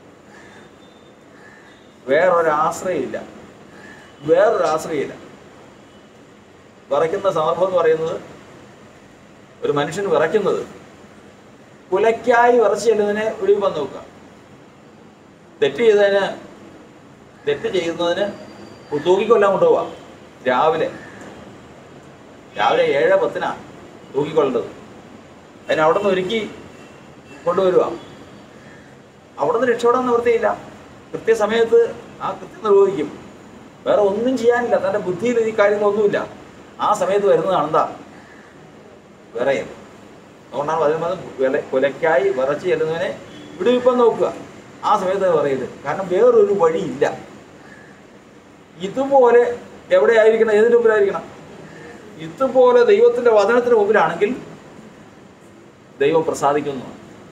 വേറൊരു ആശ്രയമില്ല വേറൊരു ആശ്രയമില്ല വിറയ്ക്കുന്ന സന്ദർഭം എന്ന് പറയുന്നത് ഒരു മനുഷ്യൻ വിറയ്ക്കുന്നത് കുലയ്ക്കായി വിറച്ച് ചെല്ലുന്നതിനെ ഒഴിവ് നോക്കുക തെറ്റ് ചെയ്തതിന് തെറ്റ് ചെയ്യുന്നതിന് തൂക്കിക്കൊല്ലാൻ കൊണ്ടുപോവാ രാവിലെ രാവിലെ ഏഴ് പത്തിനാ തൂക്കിക്കൊള്ളേണ്ടത് അതിന് അവിടെ നിന്ന് ഒരുക്കി കൊണ്ടുവരിക അവിടെ നിന്ന് രക്ഷപ്പെടാൻ നിവൃത്തിയില്ല കൃത്യസമയത്ത് ആ കൃത്യം നിർവഹിക്കും വേറെ ഒന്നും ചെയ്യാനില്ല തൻ്റെ ബുദ്ധിയിൽ ഈ കാര്യങ്ങളൊന്നുമില്ല ആ സമയത്ത് വരുന്നതാണ് എന്താ വിറയും അതുകൊണ്ടാണ് വരുന്നത് വില കൊലയ്ക്കായി വിറച്ച് ചെല്ലുന്നവനെ വിടുവിപ്പം നോക്കുക ആ സമയത്ത് പറയരുത് കാരണം വേറൊരു വഴിയില്ല ഇതുപോലെ എവിടെയായിരിക്കണം ഏതിൻ്റെ മുമ്പിലായിരിക്കണം ഇതുപോലെ ദൈവത്തിൻ്റെ വചനത്തിന് മുമ്പിലാണെങ്കിൽ ദൈവം പ്രസാദിക്കുന്നു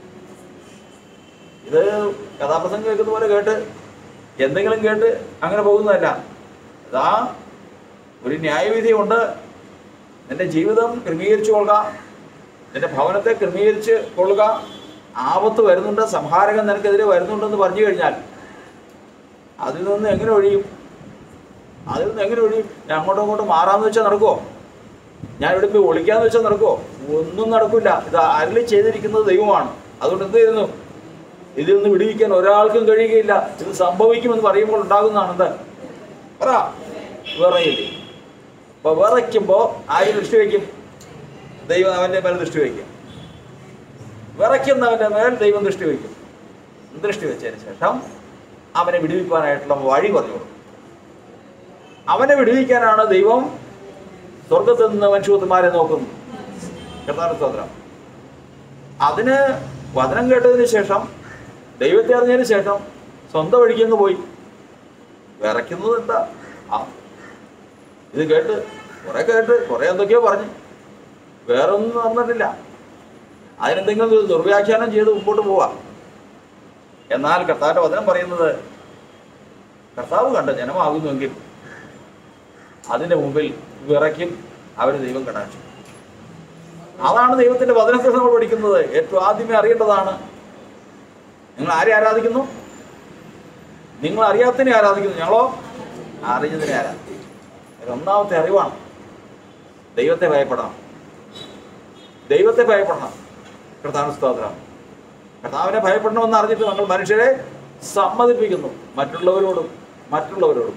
ഇത് കഥാപ്രസംഗം കേൾക്കുന്ന പോലെ കേട്ട് എന്തെങ്കിലും കേട്ട് അങ്ങനെ പോകുന്നതല്ല ഇതാ ഒരു ന്യായവിധി കൊണ്ട് നിന്റെ ജീവിതം ക്രമീകരിച്ചു കൊള്ളുക നിന്റെ ഭവനത്തെ ക്രമീകരിച്ച് കൊള്ളുക ആപത്ത് വരുന്നുണ്ട് സംഹാരകൻ നിനക്കെതിരെ വരുന്നുണ്ടെന്ന് പറഞ്ഞു കഴിഞ്ഞാൽ അതിൽ നിന്ന് എങ്ങനെ ഒഴിയും അതിൽ നിന്ന് എങ്ങനെ ഒഴിയും ഞാൻ അങ്ങോട്ടും ഇങ്ങോട്ടും മാറാന്ന് വെച്ചാൽ നടക്കുമോ ഞാൻ ഇവിടെ പോയി ഒളിക്കാന്ന് വെച്ചാൽ നടക്കുമോ ഒന്നും നടക്കില്ല ഇത് അരളി ചെയ്തിരിക്കുന്നത് ദൈവമാണ് അതുകൊണ്ട് എന്ത് ചെയ്യുന്നു ഇതിൽ നിന്ന് വിടുവിക്കാൻ ഒരാൾക്കും കഴിയുകയില്ല ഇത് സംഭവിക്കുമെന്ന് പറയുമ്പോൾ ഉണ്ടാകുന്നതാണ് എന്ത് പറ വിറയില്ലേ അപ്പൊ വിറയ്ക്കുമ്പോ ആര് ദൃഷ്ടി വയ്ക്കും ദൈവം അവന്റെ മേൽ ദൃഷ്ടി വയ്ക്കും വിറയ്ക്കുന്നവന്റെ മേൽ ദൈവം ദൃഷ്ടി വയ്ക്കും ദൃഷ്ടി വെച്ചതിന് ശേഷം അവനെ വിടുവിക്കാനായിട്ടുള്ള വഴി പറഞ്ഞു കൊടുക്കും അവനെ വിടുവിക്കാനാണ് ദൈവം സ്വർഗത്തിൽ നിന്ന് മനുഷ്യത്വന്മാരെ നോക്കുന്നത് കർത്താവിന്റെ സ്തോത്രം അതിന് വചനം കേട്ടതിന് ശേഷം ദൈവത്തെ അറിഞ്ഞതിന് ശേഷം സ്വന്തം വഴിക്കങ്ങ് പോയി വിറയ്ക്കുന്നത് എന്താ ആ ഇത് കേട്ട് കുറെ കേട്ട് കുറെ എന്തൊക്കെയോ പറഞ്ഞു വേറെ ഒന്നും നടന്നിട്ടില്ല അതിനെന്തെങ്കിലും ഒരു ദുർവ്യാഖ്യാനം ചെയ്ത് മുമ്പോട്ട് പോവാം എന്നാൽ കർത്താവിന്റെ വചനം പറയുന്നത് കർത്താവ് കണ്ട ജനമാകുന്നുവെങ്കിൽ അതിന്റെ മുമ്പിൽ വിറയ്ക്കും അവര് ദൈവം കടാക്ഷം അതാണ് ദൈവത്തിന്റെ വചനത്തിൽ നമ്മൾ പഠിക്കുന്നത് ഏറ്റവും ആദ്യമേ അറിയേണ്ടതാണ് നിങ്ങൾ ആരെ ആരാധിക്കുന്നു നിങ്ങൾ അറിയാത്തതിനെ ആരാധിക്കുന്നു ഞങ്ങളോ അറിഞ്ഞതിനെ ആരാധിക്കും ഇത് ഒന്നാമത്തെ അറിവാണ് ദൈവത്തെ ഭയപ്പെടണം ദൈവത്തെ ഭയപ്പെടണം കർത്താവ് സ്തോത്രം കർത്താവിനെ ഭയപ്പെടണമെന്ന് അറിഞ്ഞിട്ട് നമ്മൾ മനുഷ്യരെ സമ്മതിപ്പിക്കുന്നു മറ്റുള്ളവരോടും മറ്റുള്ളവരോടും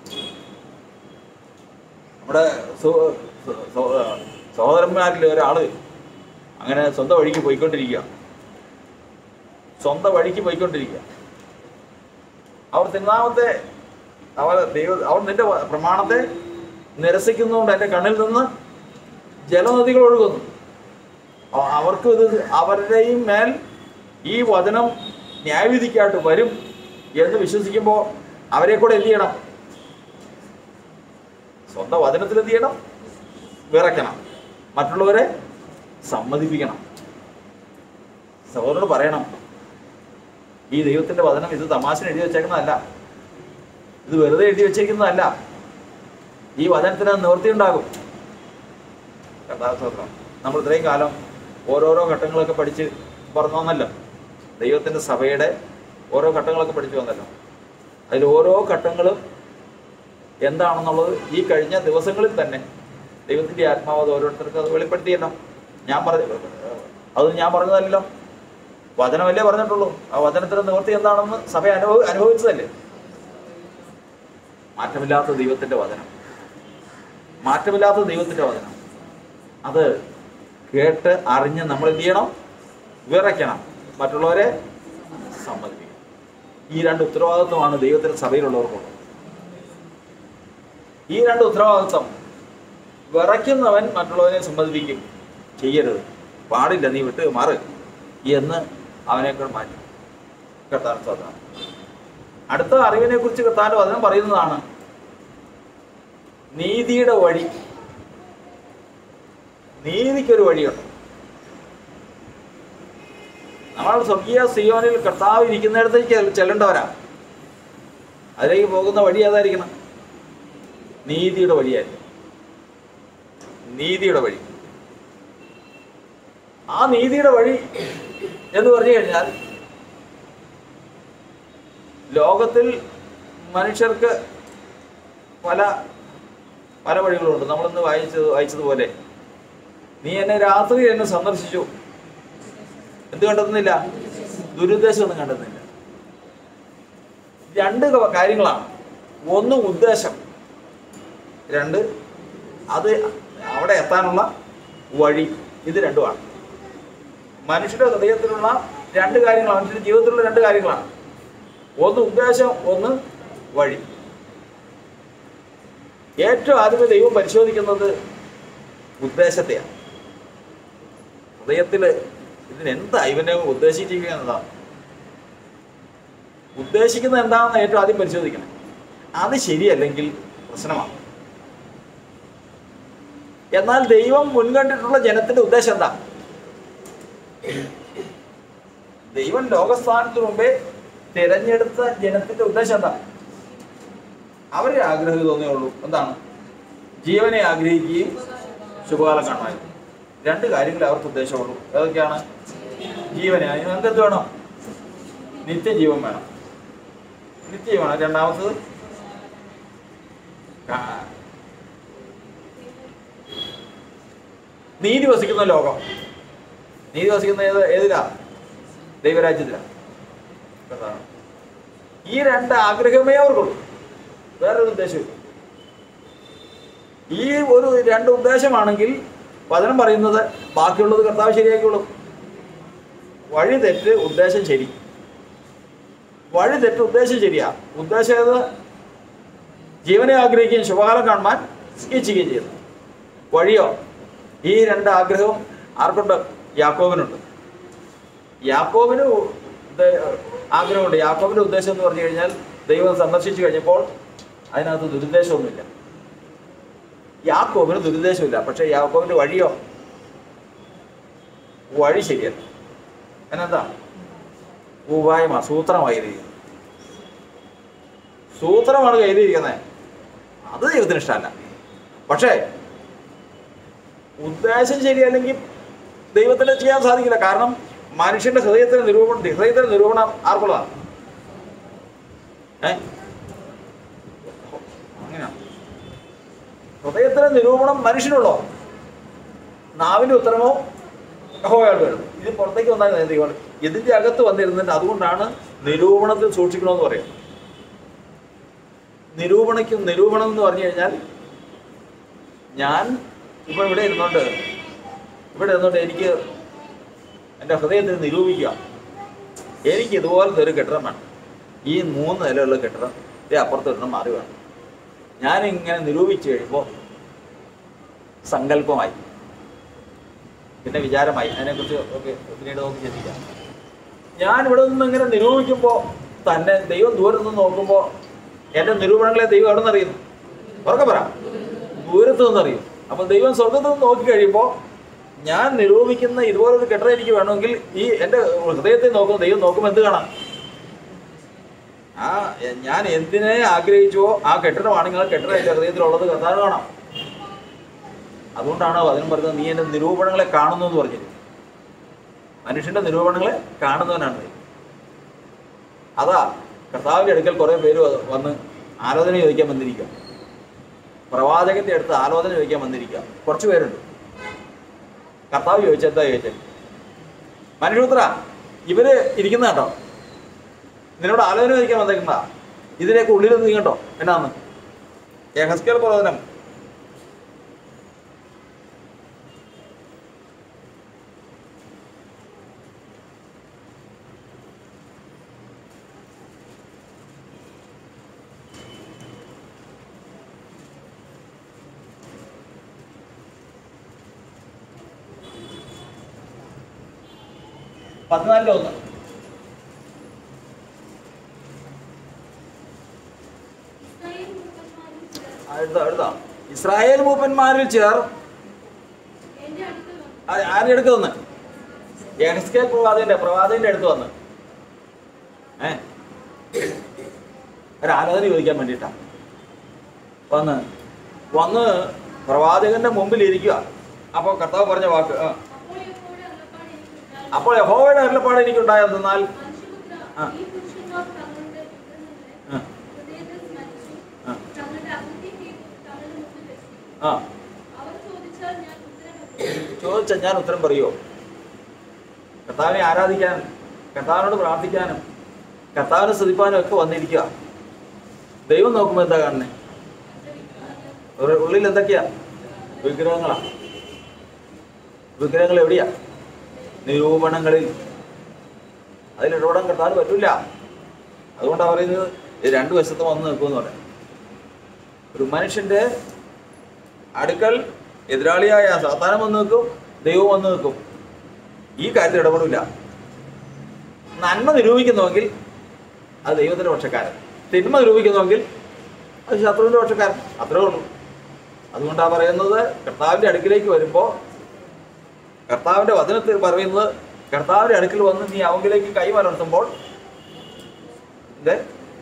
നമ്മുടെ സഹോ- സഹോ- സഹോദരന്മാരിൽ ഒരാള് അങ്ങനെ സ്വന്തം വഴിക്ക് പോയിക്കൊണ്ടിരിക്കുക സ്വന്തം വഴിക്ക് പോയിക്കൊണ്ടിരിക്കുക അവർ തിന്നാമത്തെ അവർ ദൈവ അവർ നിന്റെ വ- പ്രമാണത്തെ നിരസിക്കുന്നതുകൊണ്ട് എൻ്റെ കണ്ണിൽ നിന്ന് ജലനദികൾ ഒഴുകുന്നു അ- അവർക്ക് ഇത് അവരുടെയും മേൽ ഈ വചനം ന്യായവിധിക്കായിട്ട് വരും എന്ന് വിശ്വസിക്കുമ്പോൾ അവരെ കൂടെ എന്ത് ചെയ്യണം സ്വന്തം വചനത്തിൽ എന്ത് ചെയ്യണം വിറയ്ക്കണം മറ്റുള്ളവരെ സമ്മതിപ്പിക്കണം സഹോദരനോട് പറയണം ഈ ദൈവത്തിന്റെ വചനം ഇത് തമാശന് എഴുതി വെച്ചേക്കുന്നതല്ല ഇത് വെറുതെ എഴുതി വെച്ചേക്കുന്നതല്ല ഈ വചനത്തിന് നിവൃത്തി ഉണ്ടാകും കഥാസ്തോത്രം നമ്മൾ ഇത്രയും കാലം ഓരോരോ ഘട്ടങ്ങളൊക്കെ പഠിച്ച് പറഞ്ഞു വന്നല്ലോ ദൈവത്തിന്റെ സഭയുടെ ഓരോ ഘട്ടങ്ങളൊക്കെ പഠിച്ചു വന്നല്ലോ അതിൽ ഓരോ ഘട്ടങ്ങളും എന്താണെന്നുള്ളത് ഈ കഴിഞ്ഞ ദിവസങ്ങളിൽ തന്നെ ദൈവത്തിന്റെ ആത്മാവ് അത് ഓരോരുത്തർക്കും അത് വെളിപ്പെടുത്തിയല്ലോ ഞാൻ പറഞ്ഞു അത് ഞാൻ പറഞ്ഞതല്ലോ വചനമല്ലേ പറഞ്ഞിട്ടുള്ളൂ ആ വചനത്തിന്റെ നിവൃത്തി എന്താണെന്ന് സഭ അനുഭവ അനുഭവിച്ചതല്ലേ മാറ്റമില്ലാത്ത ദൈവത്തിന്റെ വചനം മാറ്റമില്ലാത്ത ദൈവത്തിന്റെ വചനം അത് കേട്ട് അറിഞ്ഞ് നമ്മൾ എന്ത് ചെയ്യണം വിറയ്ക്കണം മറ്റുള്ളവരെ സമ്മതിപ്പിക്കണം ഈ രണ്ട് ഉത്തരവാദിത്വമാണ് ദൈവത്തിന്റെ സഭയിലുള്ളവർക്കുള്ളത് ഈ രണ്ട് ഉത്തരവാദിത്വം വിറയ്ക്കുന്നവൻ മറ്റുള്ളവരെ സമ്മതിപ്പിക്കും ചെയ്യരുത് പാടില്ല നീ വിട്ട് മാറ് എന്ന് അവനേക്കാൾ മാറ്റും കർത്താൻ സാധാരണ അടുത്ത അറിവിനെ കുറിച്ച് കർത്താൻ്റെ വചനം പറയുന്നതാണ് നീതിയുടെ വഴി നീതിക്കൊരു വഴിയുണ്ട് നമ്മൾ സ്വർഗീയ സിയോനിൽ കർത്താവ് ഇരിക്കുന്നിടത്തേക്ക് ചെല്ല- ചെല്ലേണ്ടവരാ അതിലേക്ക് പോകുന്ന വഴി ഏതായിരിക്കണം നീതിയുടെ വഴിയായിരിക്കും നീതിയുടെ വഴി ആ നീതിയുടെ വഴി എന്ന് പറഞ്ഞു കഴിഞ്ഞാൽ ലോകത്തിൽ മനുഷ്യർക്ക് പല പല വഴികളുണ്ട് നമ്മളിന്ന് വായിച്ചത് വായിച്ചതുപോലെ നീ എന്നെ രാത്രി എന്നെ സന്ദർശിച്ചു എന്ത് കണ്ടെത്തുന്നില്ല ദുരുദ്ദേശമൊന്നും കണ്ടെത്തുന്നില്ല രണ്ട് ക- കാര്യങ്ങളാണ് ഒന്ന് ഉദ്ദേശം രണ്ട് അത് അവിടെ എത്താനുള്ള വഴി ഇത് രണ്ടുമാണ് മനുഷ്യന്റെ ഹൃദയത്തിലുള്ള രണ്ട് കാര്യങ്ങളാണ് മനുഷ്യന്റെ ജീവിതത്തിലുള്ള രണ്ട് കാര്യങ്ങളാണ് ഒന്ന് ഉദ്ദേശം ഒന്ന് വഴി ഏറ്റവും ആദ്യമേ ദൈവം പരിശോധിക്കുന്നത് ഉദ്ദേശത്തെയാണ് ഹൃദയത്തിൽ ഇതിനെന്താ ഇവനെ ഉദ്ദേശിച്ചിരിക്കുക എന്നതാണ് ഉദ്ദേശിക്കുന്നത് എന്താണെന്ന് ഏറ്റവും ആദ്യം പരിശോധിക്കണം അത് ശരിയല്ലെങ്കിൽ പ്രശ്നമാണ് എന്നാൽ ദൈവം മുൻകണ്ടിട്ടുള്ള ജനത്തിന്റെ ഉദ്ദേശം എന്താ ദൈവം ലോകസ്ഥാനത്തിന് മുമ്പേ തിരഞ്ഞെടുത്ത ജനത്തിന്റെ ഉദ്ദേശം എന്താ അവരെ ആഗ്രഹം തോന്നിയേ ഉള്ളൂ എന്താണ് ജീവനെ ആഗ്രഹിക്കുകയും ശുഭകാലം കാണാൻ രണ്ട് കാര്യങ്ങളെ അവർക്ക് ഉദ്ദേശമുള്ളൂ ഏതൊക്കെയാണ് ജീവനെ അതിന് നമുക്ക് എന്ത് വേണം നിത്യജീവൻ വേണം നിത്യജീവൻ വേണം രണ്ടാമത്തത് കാ- നീതി വസിക്കുന്ന ലോകം നീതി വസിക്കുന്ന ഏത് ഏതിലാ ദൈവരാജ്യത്തിലാ അതാണ്. ഈ രണ്ട് ആഗ്രഹമേ അവർക്കുള്ളൂ വേറൊരു ഉദ്ദേശമില്ല ഈ ഒരു രണ്ട് ഉദ്ദേശമാണെങ്കിൽ വചനം പറയുന്നത് ബാക്കിയുള്ളത് കർത്താവ് ശരിയാക്കിയുള്ളൂ വഴി തെറ്റ് ഉദ്ദേശം ശരി വഴി തെറ്റ് ഉദ്ദേശം ശരിയാ ഉദ്ദേശം ഏത് ജീവനെ ആഗ്രഹിക്കുകയും ശുഭകാലം കാണുവാൻ ഇച്ഛിക്കുകയും ചെയ്യുന്നു വഴിയോ ഈ രണ്ട് ആഗ്രഹവും ആർക്കുണ്ട് യാക്കോബിനുണ്ട് യാക്കോബിന് ഉദ്ദേ- ആഗ്രഹമുണ്ട് യാക്കോബിന്റെ ഉദ്ദേശം എന്ന് പറഞ്ഞു കഴിഞ്ഞാൽ ദൈവം സന്ദർശിച്ചു കഴിഞ്ഞപ്പോൾ അതിനകത്ത് ദുരുദ്ദേശമൊന്നുമില്ല യാക്കോബിന് ദുരുദ്ദേശമില്ല പക്ഷെ യാക്കോബിന്റെ വഴിയോ വഴി ശരിയല്ല അതിനെന്താ ഉപായമ സൂത്രമായി എഴുതിയിരിക്കുന്നത് സൂത്രമാണ് എഴുതിയിരിക്കുന്നത് അത് ദൈവത്തിന് ഇഷ്ടമല്ല പക്ഷേ ഉദ്ദേശം ശരിയല്ലെങ്കിൽ ദൈവത്തിന് ചെയ്യാൻ സാധിക്കില്ല കാരണം മനുഷ്യന്റെ ഹൃദയത്തിന് നിരൂപണം ഹൃദയത്തിന് നിരൂപണം ആർക്കുള്ളതാണ് ഏ അങ്ങനെയാണ് ഹൃദയത്തിന് നിരൂപണം മനുഷ്യനുള്ളോ നാവിന്റെ ഉത്തരമോ യഹോവയോട് വരും ഇത് പുറത്തേക്ക് വന്നാൽ ദൈവം ഇതിന്റെ അകത്ത് വന്നിരുന്നിട്ട് അതുകൊണ്ടാണ് നിരൂപണത്തിൽ സൂക്ഷിക്കണമെന്ന് പറയുന്നത് നിരൂപണയ്ക്കും നിരൂപണം എന്ന് പറഞ്ഞു കഴിഞ്ഞാൽ ഞാൻ ഇപ്പൊ ഇവിടെ ഇരുന്നോണ്ട് ഇവിടെ ഇരുന്നോണ്ട് എനിക്ക് എൻ്റെ ഹൃദയത്തിൽ നിരൂപിക്കുക എനിക്ക് ഇതുപോലത്തെ ഒരു കെട്ടിടം വേണം ഈ മൂന്ന് നിലയുള്ള കെട്ടിടം ഇതേ അപ്പുറത്ത് ഒരെണ്ണം മാറി വേണം ഞാനിങ്ങനെ നിരൂപിച്ചു കഴിയുമ്പോൾ സങ്കല്പമായി പിന്നെ വിചാരമായി അതിനെക്കുറിച്ച് ഒക്കെ പിന്നീട് നമുക്ക് ചിന്തിക്കാം ഞാൻ ഇവിടെ നിന്ന് ഇങ്ങനെ നിരൂപിക്കുമ്പോൾ തന്നെ ദൈവം ദൂരത്ത് നിന്ന് നോക്കുമ്പോൾ എൻ്റെ നിരൂപണങ്ങളെ ദൈവം എവിടെ നിന്നറിയുന്നു ഉറക്കെ പറ ദൂരത്ത് നിന്നറിയും അപ്പൊ ദൈവം സ്വർഗത്ത് നിന്ന് നോക്കി കഴിയുമ്പോൾ ഞാൻ നിരൂപിക്കുന്ന ഇതുപോലൊരു കെട്ടിടം എനിക്ക് വേണമെങ്കിൽ ഈ എൻ്റെ ഹൃദയത്തെ നോക്കുന്ന ദൈവം നോക്കുമ്പോൾ എന്ത് കാണാം ആ എ- ഞാൻ എന്തിനെ ആഗ്രഹിച്ചുവോ ആ കെട്ടിടമാണെങ്കിൽ ആ കെട്ടിടം എൻ്റെ ഹൃദയത്തിലുള്ളത് കർത്താവ് കാണാം അതുകൊണ്ടാണ് അതിനും പറയുന്നത് നീ എൻ്റെ നിരൂപണങ്ങളെ കാണുന്നു എന്ന് പറഞ്ഞത് മനുഷ്യന്റെ നിരൂപണങ്ങളെ കാണുന്നവനാണ് ദൈവം. അതാ കർത്താവിന്റെ അടുക്കൽ കുറെ പേര് വ- വന്ന് ആലോചന ചോദിക്കാൻ വന്നിരിക്കുക പ്രവാചകന്റെ അടുത്ത് ആലോചന ചോദിക്കാൻ വന്നിരിക്കുക കുറച്ച് പേരുണ്ട് കർത്താവ് ചോദിച്ചത് എന്താ ചോദിച്ചത് മനുഷ്യപുത്ര ഇവര് ഇരിക്കുന്ന കേട്ടോ നിന്നോട് ആലോചന ചോദിക്കാൻ വന്നേക്കുന്നതാ ഇതിലേക്ക് ഉള്ളിൽ നീ കണ്ടോ എന്നാന്ന് യഹസ്കേൽ പ്രവചനം പതിനാലിലെ ഒന്ന് ആ, എടുത്തോ എടുത്തോ ഇസ്രായേൽ മൂപ്പന്മാരിൽ ചിലർ എന്റെ അടുക്കൽ ആ- ആരുടെ അടുത്ത് വന്ന് എഹസ്കേ പ്രവാചകന്റെ പ്രവാചകന്റെ അടുത്ത് വന്ന് ഏ ഒരു ആരാധന ചോദിക്കാൻ വേണ്ടിയിട്ടാ വന്ന് വന്ന് പ്രവാചകന്റെ മുമ്പിൽ ഇരിക്കുക അപ്പോൾ കർത്താവ് പറഞ്ഞ വാക്ക് ആ. അപ്പോൾ യഹോവയുടെ അരുളപ്പാട് എനിക്കുണ്ടായെന്നാൽ ആ. ആ. ആ. ആ ചോദിച്ചാൽ ഞാൻ ഉത്തരം പറയുമോ കർത്താവിനെ ആരാധിക്കാനും കർത്താവിനോട് പ്രാർത്ഥിക്കാനും കർത്താവിനെ സ്തുതിപ്പാനും ഒക്കെ വന്നിരിക്കുക ദൈവം നോക്കുമ്പോൾ എന്താ കാണുന്നത് ഒരു ഉള്ളിൽ എന്തൊക്കെയാ വിഗ്രഹങ്ങളാ വിഗ്രഹങ്ങൾ എവിടെയാ നിരൂപണങ്ങളിൽ അതിൽ ഇടപെടാൻ കർത്താവിന് പറ്റില്ല അതുകൊണ്ടാണ് പറയുന്നത് ഇത് രണ്ടു വശത്ത് വന്ന് നിൽക്കുമെന്ന് പറയാം ഒരു മനുഷ്യന്റെ അടുക്കൽ എതിരാളിയായ സാത്താനം വന്ന് നിൽക്കും ദൈവം വന്ന് നിൽക്കും ഈ കാര്യത്തിൽ ഇടപെടില്ല നന്മ നിരൂപിക്കുന്നുവെങ്കിൽ അത് ദൈവത്തിന്റെ പക്ഷക്കാരൻ തിന്മ നിരൂപിക്കുന്നുവെങ്കിൽ അത് ശത്രുവിന്റെ പക്ഷക്കാരൻ അത്രേ ഉള്ളൂ അതുകൊണ്ടാണ് പറയുന്നത് കർത്താവിന്റെ അടുക്കിലേക്ക് വരുമ്പോൾ കർത്താവിന്റെ വചനത്തിൽ പറയുന്നത് കർത്താവിന്റെ അടുക്കൽ വന്ന് നീ അവങ്കിലേക്ക് കൈ മലർത്തുമ്പോൾ ഇത്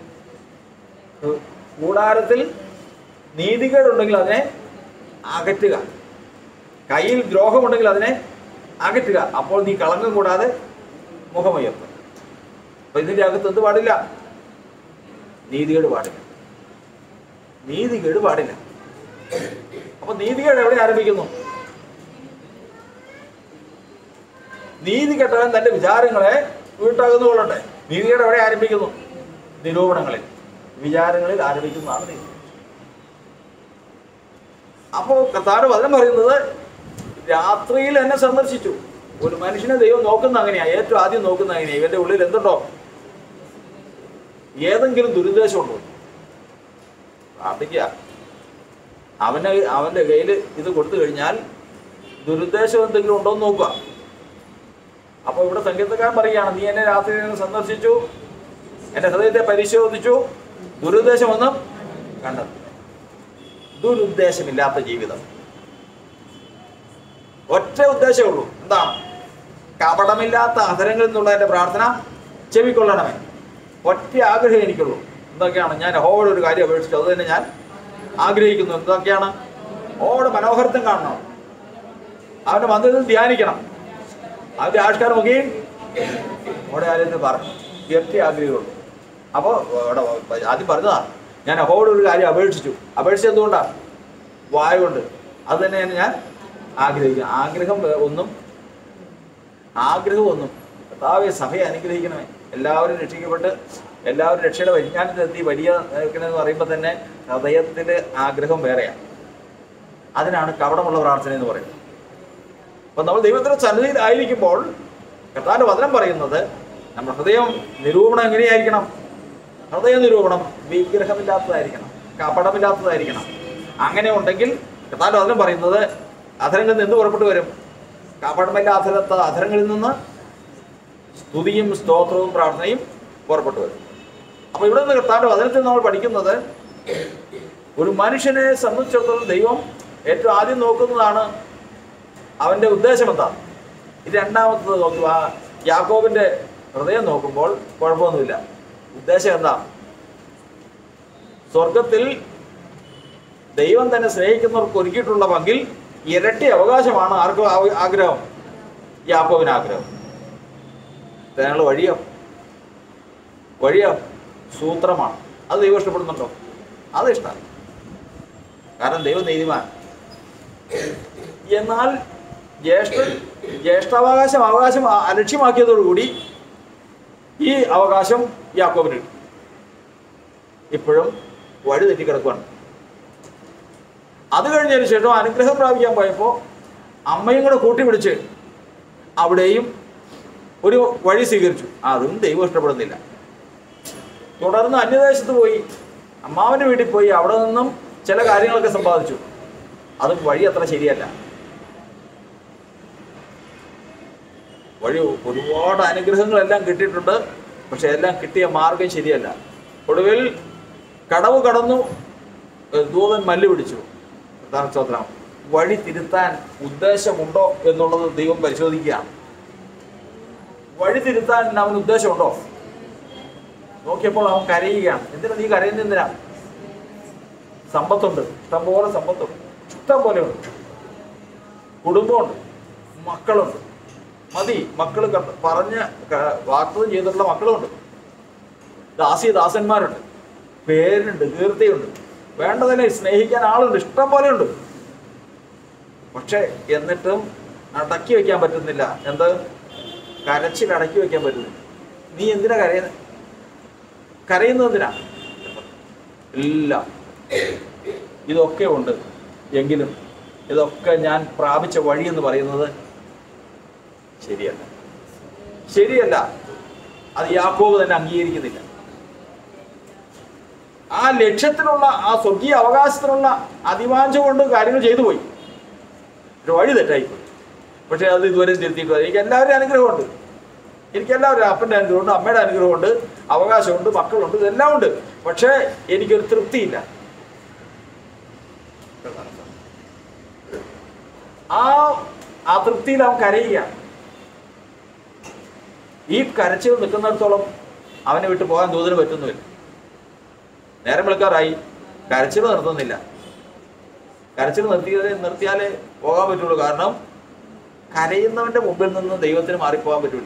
കൂടാരത്തിൽ നീതികേടുണ്ടെങ്കിൽ അതിനെ അകറ്റുക കയ്യിൽ ദ്രോഹമുണ്ടെങ്കിൽ അതിനെ അകറ്റുക അപ്പോൾ നീ കളങ്കം കൂടാതെ മുഖമുയർത്തും അപ്പൊ ഇതിന്റെ അകത്ത് എന്ത് പാടില്ല നീതികേട് പാടില്ല നീതികേട് പാടില്ല അപ്പൊ നീതികേട് എവിടെ ആരംഭിക്കുന്നു നീതി കെട്ടവൻ തന്റെ വിചാരങ്ങളെ വീട്ടാകുന്നു കൊള്ളട്ടെ നീതികേട് എവിടെ ആരംഭിക്കുന്നു നിരൂപണങ്ങളിൽ വിചാരങ്ങളിൽ ആരംഭിക്കുന്നതാണ് നീതി അപ്പോ കർത്താവ് വചനം പറയുന്നത് രാത്രിയിൽ എന്നെ സന്ദർശിച്ചു ഒരു മനുഷ്യനെ ദൈവം നോക്കുന്ന അങ്ങനെയാ ഏറ്റവും ആദ്യം നോക്കുന്ന അങ്ങനെയാ ഇവന്റെ ഉള്ളിൽ എന്തുണ്ടോ ഏതെങ്കിലും ദുരുദ്ദേശമുണ്ടോ പ്രാർത്ഥിക്കുക അവന് അവന്റെ കയ്യിൽ ഇത് കൊടുത്തു കഴിഞ്ഞാൽ ദുരുദ്ദേശം എന്തെങ്കിലും ഉണ്ടോ എന്ന് നോക്കുക അപ്പൊ ഇവിടെ സംഗീതക്കാരൻ പറയുകയാണ് നീ എന്നെ രാത്രി സന്ദർശിച്ചു എന്റെ ഹൃദയത്തെ പരിശോധിച്ചു ദുരുദ്ദേശമൊന്നും കണ്ടെത്തി ദുരുദ്ദേശമില്ലാത്ത ജീവിതം ഒറ്റ ഉദ്ദേശമേ ഉള്ളൂ എന്താണ് കപടമില്ലാത്ത അധരങ്ങളിൽ നിന്നുള്ള എൻ്റെ പ്രാർത്ഥന ചെവിക്കൊള്ളണമേ ഒറ്റ ആഗ്രഹം എനിക്കുള്ളൂ എന്തൊക്കെയാണ് ഞാൻ ഹോയുടെ ഒരു കാര്യം അപേക്ഷിച്ചു അത് തന്നെ ഞാൻ ആഗ്രഹിക്കുന്നു എന്തൊക്കെയാണ് ഹോയുടെ മനോഹരത്വം കാണണം അവന്റെ മന്ദിരത്തിൽ ധ്യാനിക്കണം അവന്റെ ആവിഷ്കാരം മുഖേയും ഹോയുടെ കാര്യത്തിൽ പറഞ്ഞു ഒറ്റ ആഗ്രഹമുള്ളൂ അപ്പോൾ അവിടെ ആദ്യം പറഞ്ഞതാണ് ഞാൻ അഹോയുടെ ഒരു കാര്യം അപേക്ഷിച്ചു അപേക്ഷിച്ചത് എന്തുകൊണ്ടാണ് വായ കൊണ്ട് അത് തന്നെയാണ് ഞാൻ ആഗ്രഹിക്കുന്നത് ആഗ്രഹം വേ- ഒന്നും ആഗ്രഹം ഒന്നും കർത്താവെ സഭയെ അനുഗ്രഹിക്കണമേ എല്ലാവരും രക്ഷിക്കപ്പെട്ട് എല്ലാവരും രക്ഷയുടെ പരിജ്ഞാനത്തിലെത്തി വലിയ എന്ന് പറയുമ്പോൾ തന്നെ ഹൃദയത്തിൽ ആഗ്രഹം വേറെയാണ് അതിനാണ് കപടമുള്ള പ്രാർത്ഥന എന്ന് പറയുന്നത് അപ്പൊ നമ്മൾ ദൈവത്തിന്റെ സന്നിധിയിലായിരിക്കുമ്പോൾ കർത്താവിന്റെ വചനം പറയുന്നത് നമ്മുടെ ഹൃദയം നിരൂപണം എങ്ങനെയായിരിക്കണം ഹൃദയ നിരൂപണം വിഗ്രഹമില്ലാത്തതായിരിക്കണം കപടമില്ലാത്തതായിരിക്കണം അങ്ങനെ ഉണ്ടെങ്കിൽ കർത്താവിന്റെ വചനം പറയുന്നത് അധരങ്ങളിൽ നിന്ന് പുറപ്പെട്ടു വരും കപടമില്ലാത്ത അധരങ്ങളിൽ നിന്ന് സ്തുതിയും സ്തോത്രവും പ്രാർത്ഥനയും പുറപ്പെട്ടു വരും അപ്പൊ ഇവിടെ നിന്ന് കർത്താവിന്റെ വചനത്തിൽ നമ്മൾ പഠിക്കുന്നത് ഒരു മനുഷ്യനെ സംബന്ധിച്ചിടത്തോളം ദൈവം ഏറ്റവും ആദ്യം നോക്കുന്നതാണ് അവന്റെ ഉദ്ദേശം എന്താണ് ഇത് രണ്ടാമത്തത് നോക്കുക യാക്കോബിന്റെ ഹൃദയം നോക്കുമ്പോൾ കുഴപ്പമൊന്നുമില്ല ഉദ്ദേശം എന്താ സ്വർഗത്തിൽ ദൈവം തന്നെ സ്നേഹിക്കുന്നവർക്ക് ഒരുക്കിയിട്ടുള്ള പങ്കിൽ ഇരട്ടി അവകാശമാണ് ആർക്കും ആവ- ആഗ്രഹം യാക്കോബിന് ആഗ്രഹം ഇതിനുള്ള വഴിയോ വഴിയോ സൂത്രമാണ് അത് ദൈവം ഇഷ്ടപ്പെടുന്നുണ്ടോ അത് ഇഷ്ടമാണ് കാരണം ദൈവം നീതിമാൻ എന്നാൽ ജ്യേഷ്ഠ ജ്യേഷ്ഠാവകാശം അവകാശം അ- അലക്ഷ്യമാക്കിയതോടുകൂടി ഈ അവകാശം യാക്കോബിന് കിട്ടി. ഇപ്പോഴും വഴി തെറ്റിക്കിടക്കുകയാണ് അത് കഴിഞ്ഞതിന് ശേഷം അനുഗ്രഹം പ്രാപിക്കാൻ പോയപ്പോൾ അമ്മയും കൂടെ കൂട്ടിപ്പിടിച്ച് അവിടെയും ഒരു വഴി സ്വീകരിച്ചു അതും ദൈവം ഇഷ്ടപ്പെടുന്നില്ല തുടർന്ന് അന്യദേശത്ത് പോയി അമ്മാവൻ്റെ വീട്ടിൽ പോയി അവിടെ നിന്നും ചില കാര്യങ്ങളൊക്കെ സമ്പാദിച്ചു അതും വഴി അത്ര ശരിയല്ല വഴി ഒരുപാട് അനുഗ്രഹങ്ങളെല്ലാം കിട്ടിയിട്ടുണ്ട് പക്ഷെ എല്ലാം കിട്ടിയ മാർഗം ശരിയല്ല ഒടുവിൽ കടവ് കടന്നു ഏഹ് ദൂതൻ മല്ല് പിടിച്ചു കർത്താവ് സ്തോത്രം വഴി തിരുത്താൻ ഉദ്ദേശമുണ്ടോ എന്നുള്ളത് ദൈവം പരിശോധിക്കുകയാണ് വഴി തിരുത്താൻ അവന് ഉദ്ദേശമുണ്ടോ നോക്കിയപ്പോൾ അവൻ കരയുകയാണ് എന്തിനാ നീ കരയുന്ന എന്തിനാ സമ്പത്തുണ്ട് ഇഷ്ടംപോലെ സമ്പത്തുണ്ട് ഇഷ്ടം പോലെ ഉണ്ട് കുടുംബമുണ്ട് മക്കളുണ്ട് മതി മക്കൾ പറഞ്ഞ് ക- വാഗ്ദത്തം ചെയ്തിട്ടുള്ള മക്കളുമുണ്ട് ദാസി ദാസന്മാരുണ്ട് പേരുണ്ട് കീർത്തിയുണ്ട് വേണ്ടതിനെ സ്നേഹിക്കാൻ ആളുണ്ട് ഇഷ്ടം പോലെ ഉണ്ട് പക്ഷെ എന്നിട്ടും അടക്കി വെക്കാൻ പറ്റുന്നില്ല എന്ത് കരച്ചിൽ അടക്കി വെക്കാൻ പറ്റുന്നില്ല നീ എന്തിനാ കരയുന്നത് കരയുന്നത് എന്തിനാ ഇല്ല ഇതൊക്കെ ഉണ്ട് എങ്കിലും ഇതൊക്കെ ഞാൻ പ്രാപിച്ച വഴി എന്ന് പറയുന്നത് ശരിയല്ല ശരിയല്ല അത് യാക്കോബ് തന്നെ അംഗീകരിക്കുന്നില്ല ആ ലക്ഷ്യത്തിനുള്ള ആ സ്വർഗീയ അവകാശത്തിനുള്ള അതിവാഞ്ച കൊണ്ട് കാര്യങ്ങൾ ചെയ്തു പോയി ഒരു വഴി തെറ്റായി പോയി പക്ഷെ അത് ഇതുവരെ തിരുത്തിയിട്ട് എനിക്ക് എല്ലാവരുടെയും അനുഗ്രഹമുണ്ട് എനിക്ക് എല്ലാവരും അപ്പൻ്റെ അനുഗ്രഹമുണ്ട് അമ്മയുടെ അനുഗ്രഹമുണ്ട് അവകാശമുണ്ട് മക്കളുണ്ട് ഇതെല്ലാം ഉണ്ട് പക്ഷേ എനിക്കൊരു തൃപ്തിയില്ല ആ ആ തൃപ്തിയിൽ അവൻ കരയുകയാണ് ഈ കരച്ചിൽ നിൽക്കുന്നിടത്തോളം അവനെ വിട്ട് പോകാൻ ദൂതന് പറ്റുന്നുമില്ല നേരം വിളിക്കാറായി കരച്ചിൽ നിർത്തുന്നില്ല കരച്ചിൽ നിർത്തിയത് നിർത്തിയാലേ പോകാൻ പറ്റുള്ളൂ കാരണം കരയുന്നവന്റെ മുമ്പിൽ നിന്ന് ദൈവത്തിന് മാറിപ്പോകാൻ പറ്റില്ല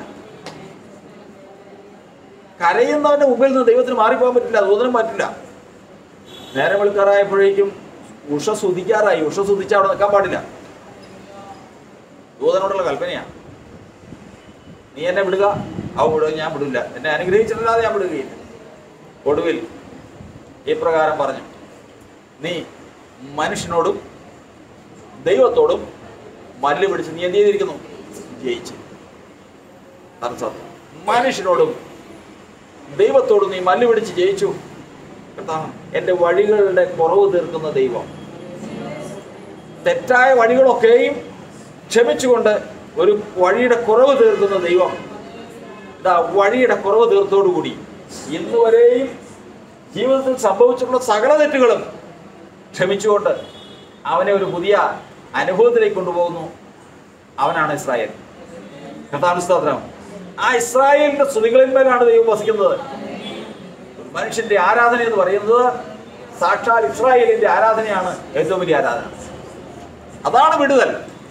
കരയുന്നവന്റെ മുമ്പിൽ നിന്ന് ദൈവത്തിന് മാറിപ്പോകാൻ പറ്റില്ല ദൂതനും പറ്റില്ല നേരം വിളിക്കാറായപ്പോഴേക്കും ഉഷ സുതിക്കാറായി ഉഷ സുതിച്ച് അവിടെ നിൽക്കാൻ പാടില്ല ദൂതനോടുള്ള കൽപ്പനയാണ് നീ എന്നെ വിടുക അവ വിടുക ഞാൻ വിടില്ല എന്നെ അനുഗ്രഹിച്ചിട്ടില്ലാതെ ഞാൻ വിടുകയില്ല ഒടുവിൽ ഇപ്രകാരം പറഞ്ഞു നീ മനുഷ്യനോടും ദൈവത്തോടും മല്ല് പിടിച്ച് നീ എന്ത് ചെയ്തിരിക്കുന്നു ജയിച്ച് അതാണ് സത്യം മനുഷ്യനോടും ദൈവത്തോടും നീ മല്ല് പിടിച്ച് ജയിച്ചു കർത്താവ്, എൻ്റെ വഴികളുടെ കുറവ് തീർക്കുന്ന ദൈവം തെറ്റായ വഴികളൊക്കെയും ക്ഷമിച്ചുകൊണ്ട് ഒരു വഴിയുടെ കുറവ് തീർക്കുന്ന ദൈവം ഇതാ വഴിയുടെ കുറവ് തീർത്തോടുകൂടി ഇന്ന് വരെയും ജീവിതത്തിൽ സംഭവിച്ചിട്ടുള്ള സകല തെറ്റുകളും ക്ഷമിച്ചുകൊണ്ട് അവനെ ഒരു പുതിയ അനുഭവത്തിലേക്ക് കൊണ്ടുപോകുന്നു അവനാണ് ഇസ്രായേൽ കർത്താവ് സ്തോത്രം ആ ഇസ്രായേലിന്റെ സ്തുതികളിന്മേലാണ് ദൈവം വസിക്കുന്നത് ഒരു മനുഷ്യന്റെ ആരാധന എന്ന് പറയുന്നത് സാക്ഷാൽ ഇസ്രായേലിന്റെ ആരാധനയാണ് ഏറ്റവും വലിയ ആരാധന അതാണ് വിടുതൽ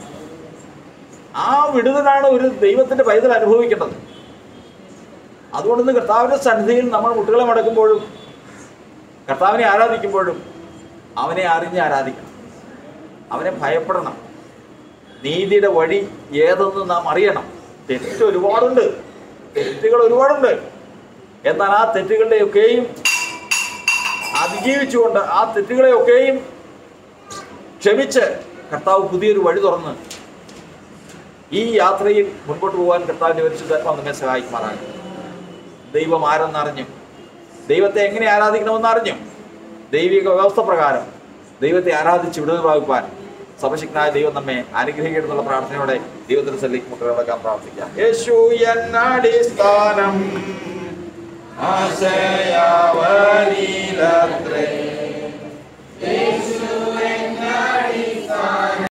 ആ വിടുതലാണ് ഒരു ദൈവത്തിന്റെ പൈതൽ അനുഭവിക്കേണ്ടത് അതുകൊണ്ട് ഇന്ന് കർത്താവിന്റെ സന്നിധിയിൽ നമ്മൾ മുട്ടുകളെ മടക്കുമ്പോഴും കർത്താവിനെ ആരാധിക്കുമ്പോഴും അവനെ അറിഞ്ഞ് ആരാധിക്കണം അവനെ ഭയപ്പെടണം നീതിയുടെ വഴി ഏതെന്ന് നാം അറിയണം തെറ്റ് ഒരുപാടുണ്ട് തെറ്റുകൾ ഒരുപാടുണ്ട് എന്നാൽ ആ തെറ്റുകളുടെയൊക്കെയും അതിജീവിച്ചുകൊണ്ട് ആ തെറ്റുകളെയൊക്കെയും ക്ഷമിച്ച് കർത്താവ് പുതിയൊരു വഴി തുറന്ന് ഈ യാത്രയിൽ മുൻപോട്ട് പോകാൻ കർത്താവിന്റെ പരിശുദ്ധാത്മാവ് നമ്മെ സഹായിക്കുമാറാണ് ദൈവം ആരെന്നറിഞ്ഞു ദൈവത്തെ എങ്ങനെ ആരാധിക്കണമെന്ന് അറിഞ്ഞു ദൈവിക വ്യവസ്ഥ പ്രകാരം ദൈവത്തെ ആരാധിച്ച് വിടുതൽ പ്രാപിപ്പാൻ സഭശക്തനായ ദൈവം നമ്മെ അനുഗ്രഹിക്കണമെന്നുള്ള പ്രാർത്ഥനയോടെ ദൈവത്തിന്റെ സല്ലിക്ക് മുട്ടുകളക്കാൻ പ്രാർത്ഥിക്കാം യേശു എന്നടിസ്ഥാനം ആശയാവനിലത്രേ